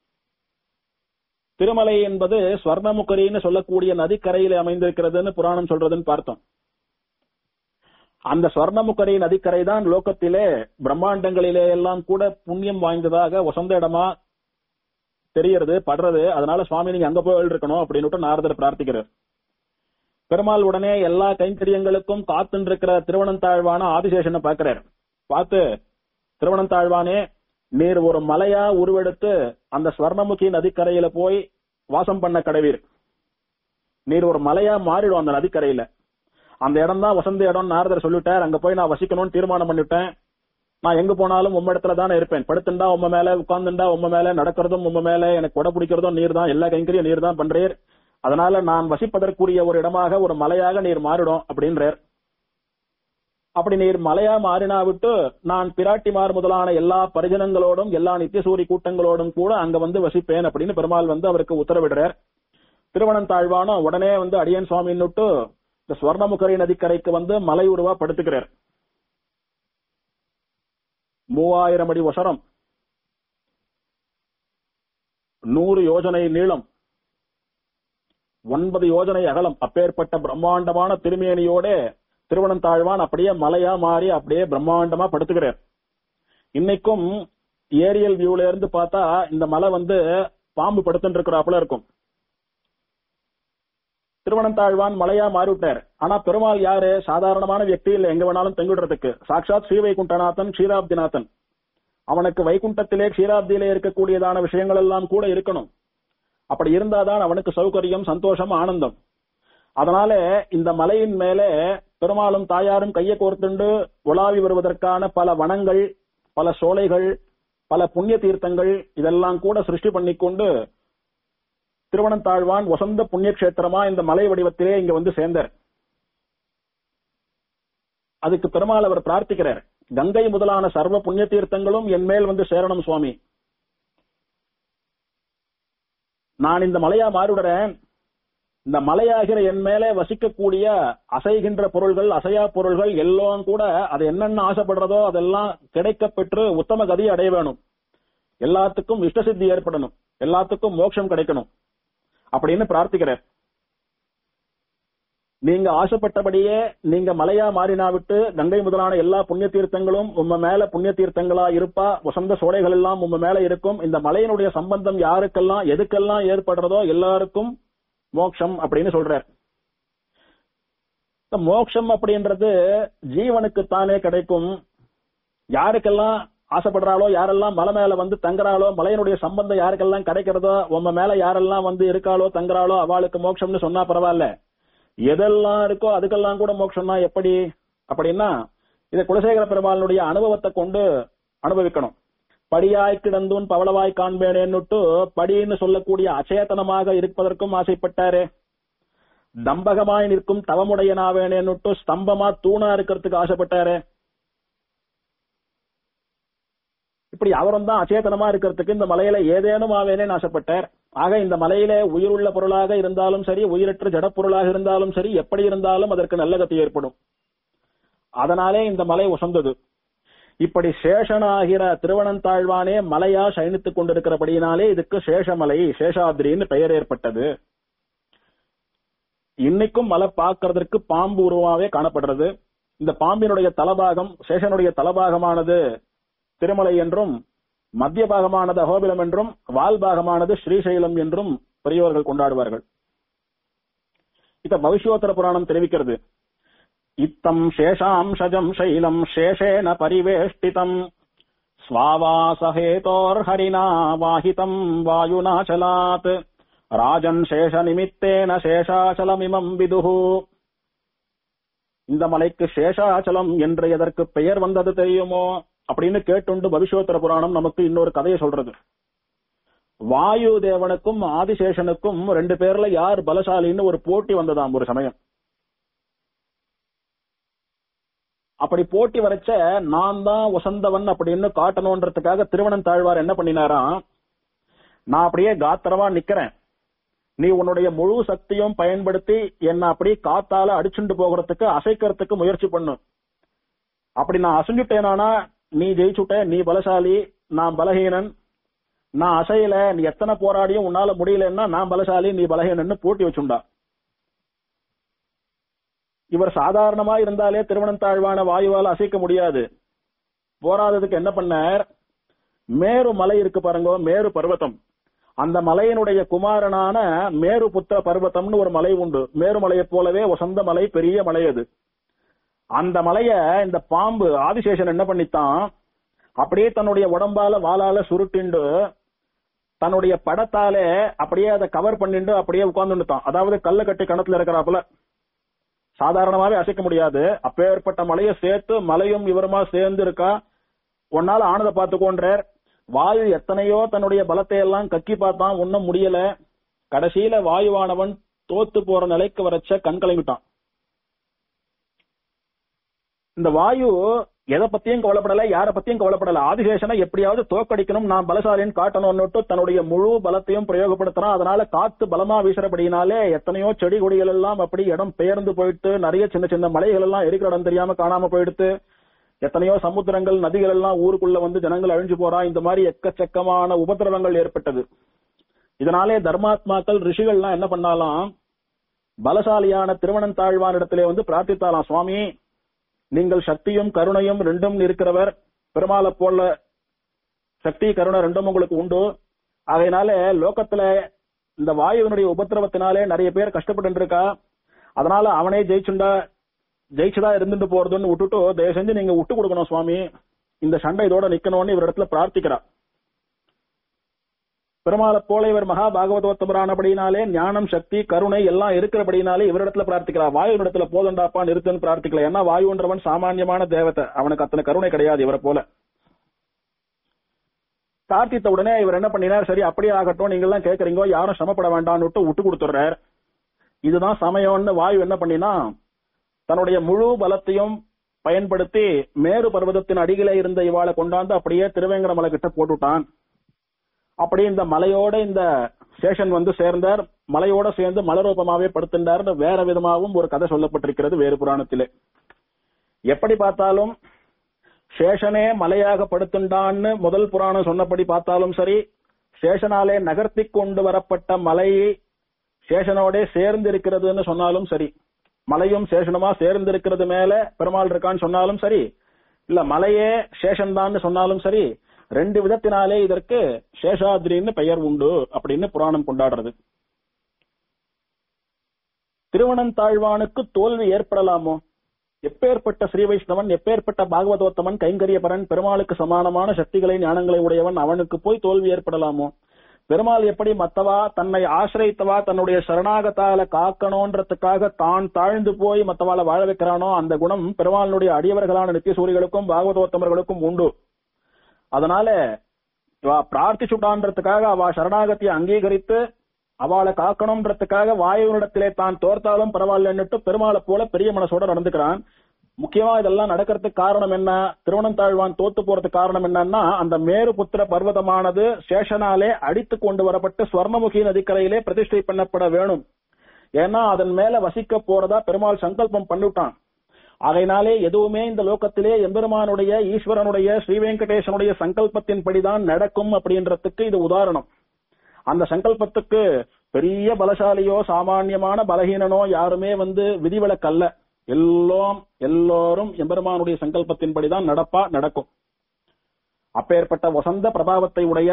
Speaker 1: திருமலை என்பது ஸ்வர்ணமுகரின்னு சொல்லக்கூடிய நதிக்கரையில அமைந்திருக்கிறதுன்னு புராணம் சொல்றதுன்னு பார்த்தோம் அந்த ஸ்வர்ணமுகரி நதிக்கரை தான் லோகத்திலே பிரம்மாண்டங்களிலே எல்லாம் கூட புண்ணியம் வாய்ந்ததாக வசந்த இடமா தெரியறது படுறது அதனால சுவாமி நீங்க அங்க போய் இருக்கணும் அப்படின்னு நாரதர் பிரார்த்திக்கிறார் பெருமாள் உடனே எல்லா கைங்கரியங்களுக்கும் காத்துன்னு இருக்கிற திருவனந்தாழ்வான ஆதிசேஷனை பார்க்கிறார் பார்த்து திருவனந்தாழ்வானே நீர் ஒரு மலையா உருவெடுத்து அந்த ஸ்வர்ணமுகி நதிக்கரையில போய் வாசம் பண்ண கடவீர் நீர் ஒரு மலையா மாறிடும் அந்த நதிக்கரையில அந்த இடம் தான் வசந்த இடம் நாரதர் சொல்லிட்டார் அங்க போய் நான் வசிக்கணும்னு தீர்மானம் பண்ணிட்டேன் நான் எங்க போனாலும் உம்ம இடத்துல தானே இருப்பேன் படுத்துண்டா உம்ம மேல உட்கார்ந்துண்டா உம்ம மேல நடக்கிறதும் உம்ம மேல எனக்கு கொடை பிடிக்கிறதும் நீர் தான் எல்லா கைங்கரியும் நீர் தான் பண்றீர் அதனால நான் வசிப்பதற்குரிய ஒரு இடமாக ஒரு மலையாக நீர் மாறிடும் அப்படின்றார் அப்படி நீர் மலையா மாறினா விட்டு நான் பிராட்டிமார் முதலான எல்லா பரிஜனங்களோடும் எல்லா நித்தியசூரி கூட்டங்களோடும் கூட அங்க வந்து வசிப்பேன் அப்படின்னு பெருமாள் வந்து அவருக்கு உத்தரவிடுறார் திருவனந்தாழ்வானும் உடனே வந்து அடியன் சுவாமின்னுட்டு இந்த ஸ்வர்ணமுகரி நதிக்கரைக்கு வந்து மலை உருவா படுத்துக்கிறார் மூவாயிரம் அடி ஒசரம் நூறு யோஜனை நீளம் ஒன்பது யோஜனை அகலம் அப்பேற்பட்ட பிரம்மாண்டமான திருமேனியோட திருவனந்தாழ்வான் அப்படியே மலையா மாறி அப்படியே பிரம்மாண்டமா படுத்துக்கிறார் இன்னைக்கும் ஏரியல் வியூல இருந்து பார்த்தா இந்த மலை வந்து பாம்பு படுத்துட்டு இருக்கிறாப்புல இருக்கும் திருவனந்தாழ்வான் மலையா மாறிவிட்டார் ஆனா பெருமாள் யாரு சாதாரணமான வியக்தி இல்ல எங்க வேணாலும் தங்கிடுறதுக்கு சாட்சாத் ஸ்ரீவைகுண்டநாதன் க்ஷீராப்திநாதன் அவனுக்கு வைகுண்டத்திலே க்ஷீராப்தியிலே இருக்கக்கூடியதான விஷயங்கள் எல்லாம் கூட இருக்கணும் அப்படி இருந்தாதான் அவனுக்கு சௌகரியம் சந்தோஷம் ஆனந்தம் அதனால இந்த மலையின் மேலே பெருமாளும் தாயாரும் கையை கோர்த்துண்டு உலாவி வருவதற்கான பல வனங்கள் பல சோலைகள் பல புண்ணிய தீர்த்தங்கள் இதெல்லாம் கூட சிருஷ்டி பண்ணிக்கொண்டு திருவனந்தாழ்வான் வசந்த புண்ணிய கஷேத்திரமா இந்த மலை வடிவத்திலே இங்க வந்து சேர்ந்தார் அதுக்கு பெருமாள் அவர் பிரார்த்திக்கிறார் கங்கை முதலான சர்வ புண்ணிய தீர்த்தங்களும் என் மேல் வந்து சேரணும் சுவாமி நான் இந்த மலையா மாறிவிடுறேன் இந்த மலையாகிற என் மேலே வசிக்கக்கூடிய அசைகின்ற பொருள்கள் அசையா பொருள்கள் எல்லாம் கூட அது என்னென்ன ஆசைப்படுறதோ அதெல்லாம் கிடைக்க பெற்று உத்தம கதியை அடைய வேணும் எல்லாத்துக்கும் இஷ்டசித்தி ஏற்படணும் எல்லாத்துக்கும் மோட்சம் கிடைக்கணும் அப்படின்னு பிரார்த்திக்கிறார் நீங்க ஆசைப்பட்டபடியே நீங்க மலையா மாறினா விட்டு கங்கை முதலான எல்லா புண்ணிய தீர்த்தங்களும் உம்ம மேல புண்ணிய தீர்த்தங்களா இருப்பா வசந்த சோலைகள் எல்லாம் உம்ம மேல இருக்கும் இந்த மலையினுடைய சம்பந்தம் யாருக்கெல்லாம் எதுக்கெல்லாம் ஏற்படுறதோ எல்லாருக்கும் மோட்சம் அப்படின்னு சொல்றார் இந்த மோட்சம் அப்படின்றது ஜீவனுக்கு தானே கிடைக்கும் யாருக்கெல்லாம் ஆசைப்படுறாளோ யாரெல்லாம் மலை மேல வந்து தங்குறாளோ மலையினுடைய சம்பந்தம் யாருக்கெல்லாம் கிடைக்கிறதோ உம்ம மேல யாரெல்லாம் வந்து இருக்காளோ தங்குறாளோ அவளுக்கு மோட்சம்னு சொன்னா பரவாயில்ல எதெல்லாம் இருக்கோ அதுக்கெல்லாம் கூட மோட்சம்னா எப்படி அப்படின்னா இதை குலசேகர பெருமாளுடைய அனுபவத்தை கொண்டு அனுபவிக்கணும் படியாய் கிடந்தூன் பவளவாய் காண்பேனேன்னுட்டு படின்னு சொல்லக்கூடிய அச்சேதனமாக இருப்பதற்கும் ஆசைப்பட்டாரே தம்பகமாய் நிற்கும் தவமுடையனாவேனேன்னுட்டு ஸ்தம்பமா தூணா இருக்கிறதுக்கு ஆசைப்பட்டாரே இப்படி அவரும் தான் அச்சேதனமா இருக்கிறதுக்கு இந்த மலையில ஏதேனும் ஆவேனேன்னு ஆசைப்பட்டார் ஆக இந்த மலையில உயிருள்ள பொருளாக இருந்தாலும் சரி உயிரற்ற ஜடப்பொருளாக இருந்தாலும் சரி எப்படி இருந்தாலும் அதற்கு நல்ல கதி ஏற்படும் அதனாலே இந்த மலை உசந்தது இப்படி சேஷனாகிற திருவனந்தாழ்வானே மலையா சயனித்துக் கொண்டிருக்கிறபடியினாலே இதுக்கு சேஷமலை சேஷாத்ரின்னு பெயர் ஏற்பட்டது இன்னைக்கும் மலை பார்க்கறதற்கு பாம்பு உருவாவே காணப்படுறது இந்த பாம்பினுடைய தலபாகம் சேஷனுடைய தலபாகமானது திருமலை என்றும் மத்திய பாகமானது அகோபிலம் என்றும் வால் பாகமானது ஸ்ரீசைலம் என்றும் பெரியவர்கள் கொண்டாடுவார்கள் இத பவிஷ்யோத்தர புராணம் தெரிவிக்கிறது இத்தம் சேஷாம்சஜம் சைலம் சேஷேன பரிவேஷ்டிதம் ஸ்வாவாசஹேதோர்ஹரிணா வாஹிதம் வாயுநாச்சலாத் ராஜன் சேஷ நிமித்தேன சேஷாச்சலமிமம் விதுஹு இந்த மலைக்கு சேஷாச்சலம் என்று எதற்கு பெயர் வந்தது தெரியுமோ அப்படின்னு கேட்டுண்டு பவிஷ்யோத்தர புராணம் நமக்கு இன்னொரு கதையை சொல்றது வாயு தேவனுக்கும் ஆதிசேஷனுக்கும் ரெண்டு பேர்ல யார் பலசாலின்னு ஒரு போட்டி வந்ததாம் ஒரு சமயம் அப்படி போட்டி வரைச்ச நான் தான் வசந்தவன் அப்படின்னு காட்டணும்ன்றதுக்காக திருவனந்தாழ்வார் என்ன பண்ணினாராம் நான் அப்படியே காத்திரவா நிக்கிறேன் நீ உன்னுடைய முழு சக்தியும் பயன்படுத்தி என்ன அப்படியே காத்தால அடிச்சுண்டு போகிறதுக்கு அசைக்கிறதுக்கு முயற்சி பண்ணு அப்படி நான் அசைஞ்சுட்டேனானா நீ ஜெயிச்சுட்ட நீ பலசாலி நான் பலஹீனன் நான் அசையல நீ எத்தனை போராடியும் உன்னால முடியலன்னா நான் பலசாலி நீ பலஹீனன்னு போட்டி வச்சுண்டா இவர் சாதாரணமா இருந்தாலே திருவனந்தாழ்வான வாயுவால அசைக்க முடியாது போராததுக்கு என்ன பண்ணார் மேரு மலை இருக்கு பாருங்க மேரு பர்வதம் அந்த மலையினுடைய குமாரனான மேரு புத்திர பர்வதம்னு ஒரு மலை உண்டு மேரு மலையைப் போலவே வசந்த மலை பெரிய மலை அது அந்த மலைய இந்த பாம்பு ஆதிசேஷன் என்ன பண்ணித்தான் அப்படியே தன்னுடைய உடம்பால வாளால சுருட்டிண்டு தன்னுடைய படத்தாலே அப்படியே அதை கவர் பண்ணிட்டு அப்படியே உட்கார்ந்துட்டான் அதாவது கல்ல கட்டி கணத்துல இருக்கிறாப்புல சாதாரணமாவே அசைக்க முடியாது அப்பேற்பட்ட மலையை சேர்த்து மலையும் இவருமா சேர்ந்து இருக்கா உன்னால ஆனதை பார்த்துக்கோன்றார் வாயு எத்தனையோ தன்னுடைய பலத்தை எல்லாம் கக்கி பார்த்தான் ஒன்னும் முடியல கடைசியில வாயுவானவன் தோத்து போற நிலைக்கு வரச்ச கண் கலங்கிட்டான் இந்த வாயு எதை பத்தியும் கவலைப்படல யார பத்தியும் கவலைப்படல ஆதிசேஷனை எப்படியாவது தோக்கடிக்கணும் நான் பலசாலின்னு காட்டணும்னுட்டு தன்னுடைய முழு பலத்தையும் பிரயோகப்படுத்துறான் அதனால காத்து பலமா வீசுறபடினாலே எத்தனையோ செடி கொடிகள் எல்லாம் அப்படி இடம் பெயர்ந்து போயிட்டு நிறைய சின்ன சின்ன மலைகள் எல்லாம் இருக்கிற இடம் தெரியாம காணாம போயிடுத்து எத்தனையோ சமுத்திரங்கள் நதிகள் எல்லாம் ஊருக்குள்ள வந்து ஜனங்கள் அழிஞ்சு போறா இந்த மாதிரி எக்கச்சக்கமான உபதிரவங்கள் ஏற்பட்டது இதனாலே தர்மாத்மாக்கள் ரிஷிகள்லாம் என்ன பண்ணாலாம் பலசாலியான திருவனந்தாழ்வான் இடத்திலே வந்து பிரார்த்தித்தாலாம் சுவாமி நீங்கள் சக்தியும் கருணையும் ரெண்டும் இருக்கிறவர் பெருமாளை போல சக்தி கருணை ரெண்டும் உங்களுக்கு உண்டு அதனால லோகத்துல இந்த வாயுவினுடைய உபத்திரவத்தினாலே நிறைய பேர் கஷ்டப்பட்டு இருக்கா அதனால அவனே ஜெயிச்சுண்டா ஜெயிச்சுதா இருந்துட்டு போறதுன்னு விட்டுட்டு தயவு செஞ்சு நீங்க விட்டு கொடுக்கணும் சுவாமி இந்த சண்டை இதோட நிக்கணும்னு இவர் இடத்துல பிரார்த்திக்கிறா பெருமாளை போல இவர் மகா பாகவதோத்தமரானபடினாலே ஞானம் சக்தி கருணை எல்லாம் இருக்கிறபடினாலே இவரிடத்துல பிரார்த்திக்கிறா வாயு இடத்துல போதண்டாப்பா நிறுத்துன்னு பிரார்த்திக்கல ஏன்னா வாயுன்றவன் சாமானியமான தேவத்தை அவனுக்கு அத்தனை கருணை கிடையாது இவரை போல பிரார்த்தித்த உடனே இவர் என்ன பண்ணினார் சரி அப்படியே ஆகட்டும் நீங்க எல்லாம் கேக்குறீங்க யாரும் சிரமப்பட வேண்டாம்னு விட்டு விட்டு கொடுத்துறார் இதுதான் சமயம்னு வாயு என்ன பண்ணினா தன்னுடைய முழு பலத்தையும் பயன்படுத்தி மேரு பர்வதத்தின் அடியில இருந்த இவாளை கொண்டாந்து அப்படியே திருவேங்கட மலை கிட்ட போட்டுட்டான் அப்படி இந்த மலையோட இந்த சேஷன் வந்து சேர்ந்தார் மலையோட சேர்ந்து மலரூபமாவே படுத்துட்டார்னு வேற விதமாகவும் ஒரு கதை சொல்லப்பட்டிருக்கிறது வேறு புராணத்திலே எப்படி பார்த்தாலும் சேஷனே மலையாக படுத்துண்டான்னு முதல் புராணம் சொன்னபடி பார்த்தாலும் சரி சேஷனாலே நகர்த்தி கொண்டு வரப்பட்ட மலை சேஷனோட சேர்ந்து இருக்கிறதுன்னு சொன்னாலும் சரி மலையும் சேஷனுமா சேர்ந்து இருக்கிறது மேல பெருமாள் இருக்கான்னு சொன்னாலும் சரி இல்ல மலையே சேஷன் தான் சொன்னாலும் சரி ரெண்டு விதத்தினாலே இதற்கு சேஷாத்ரின்னு பெயர் உண்டு அப்படின்னு புராணம் கொண்டாடுறது திருவனந்தாழ்வானுக்கு தோல்வி ஏற்படலாமோ எப்பேற்பட்ட ஸ்ரீ வைஷ்ணவன் எப்பேற்பட்ட பாகவதோத்தமன் கைங்கரியபரன் பெருமாளுக்கு சமானமான சக்திகளை ஞானங்களை உடையவன் அவனுக்கு போய் தோல்வி ஏற்படலாமோ பெருமாள் எப்படி மத்தவா தன்னை ஆசிரியத்தவா தன்னுடைய சரணாகத்தால காக்கணும்ன்றதுக்காக தான் தாழ்ந்து போய் மத்தவால வாழ வைக்கிறானோ அந்த குணம் பெருமாளுடைய அடியவர்களான நித்திய சூரிகளுக்கும் பாகவதோத்தமர்களுக்கும் உண்டு அதனால இவ பிரார்த்திச்சுட்டான்றதுக்காக அவ சரணாகத்தியை அங்கீகரித்து அவளை காக்கணும்ன்றதுக்காக வாயுவினிடத்திலே தான் தோர்த்தாலும் பரவாயில்லன்னுட்டு பெருமாளை போல பெரிய மனசோட நடந்துக்கிறான் முக்கியமா இதெல்லாம் நடக்கிறதுக்கு காரணம் என்ன திருவனந்தாழ்வான் தோத்து போறதுக்கு காரணம் என்னன்னா அந்த மேரு புத்திர பர்வதமானது சேஷனாலே அடித்து கொண்டு வரப்பட்டு ஸ்வர்ணமுகி நதிக்கரையிலே பிரதிஷ்டை பண்ணப்பட வேணும் ஏன்னா அதன் மேல வசிக்க போறதா பெருமாள் சங்கல்பம் பண்ணிவிட்டான் ஆகையினாலே எதுவுமே இந்த லோகத்திலே எம்பெருமானுடைய ஈஸ்வரனுடைய ஸ்ரீ வெங்கடேசனுடைய சங்கல்பத்தின்படிதான் நடக்கும் அப்படின்றதுக்கு இது உதாரணம் அந்த சங்கல்பத்துக்கு பெரிய பலசாலியோ சாமானியமான பலகீனனோ யாருமே வந்து விதிவிலக்கல்ல எல்லாம் எல்லோரும் எம்பெருமானுடைய சங்கல்பத்தின்படிதான் நடப்பா நடக்கும் அப்பேற்பட்ட வசந்த பிரபாவத்தை உடைய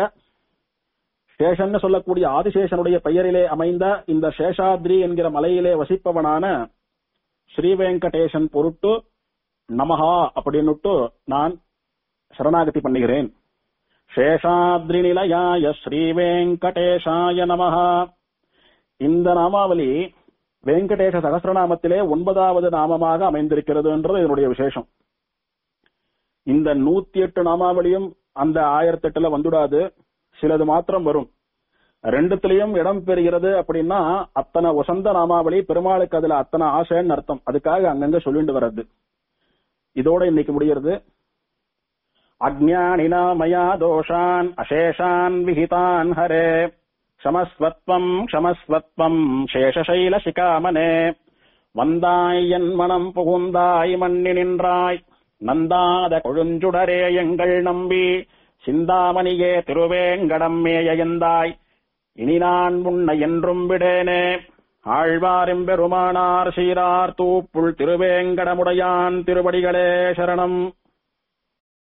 Speaker 1: சேஷன் சொல்லக்கூடிய ஆதிசேஷனுடைய பெயரிலே அமைந்த இந்த சேஷாத்ரி என்கிற மலையிலே வசிப்பவனான ஸ்ரீ வெங்கடேசன் பொருட்டு நமஹா அப்படின்னுட்டு நான் சரணாகதி பண்ணுகிறேன் சேஷாத்ரி நிலையாய ஸ்ரீ வெங்கடேஷாய நமஹா இந்த நாமாவளி வெங்கடேச சகசிரநாமத்திலே ஒன்பதாவது நாமமாக அமைந்திருக்கிறது என்றது இதனுடைய விசேஷம் இந்த நூத்தி எட்டு நாமாவளியும் அந்த ஆயிரத்தி எட்டுல வந்துடாது சிலது மாத்திரம் வரும் ரெண்டுத்திலையும் இடம் பெறுகிறது அப்படின்னா அத்தனை வசந்த நாமாவளி பெருமாளுக்கு அதுல அத்தனை ஆசைன்னு அர்த்தம் அதுக்காக அங்கங்க சொல்லிட்டு வர்றது இதோட இன்னைக்கு முடிகிறது அஜ்ஞானினா மயா தோஷான் அசேஷான் விஹிதான் ஹரே க்ஷமஸ்வத்வம் க்ஷமஸ்வத்வம் சேஷசைல சிகாமனே வந்தாய் என் மனம் புகுந்தாய் மண்ணி நின்றாய் நந்தாத கொழுஞ்சுடரே எங்கள் நம்பி சிந்தாமணியே திருவேங்கடம் மேயந்தாய் இனி நான் உன்னை என்றும் விடேனே ஆழ்வாரும் பெருமானார் சீரார் தூப்புள் திருவேங்கடமுடையான் திருவடிகளே சரணம்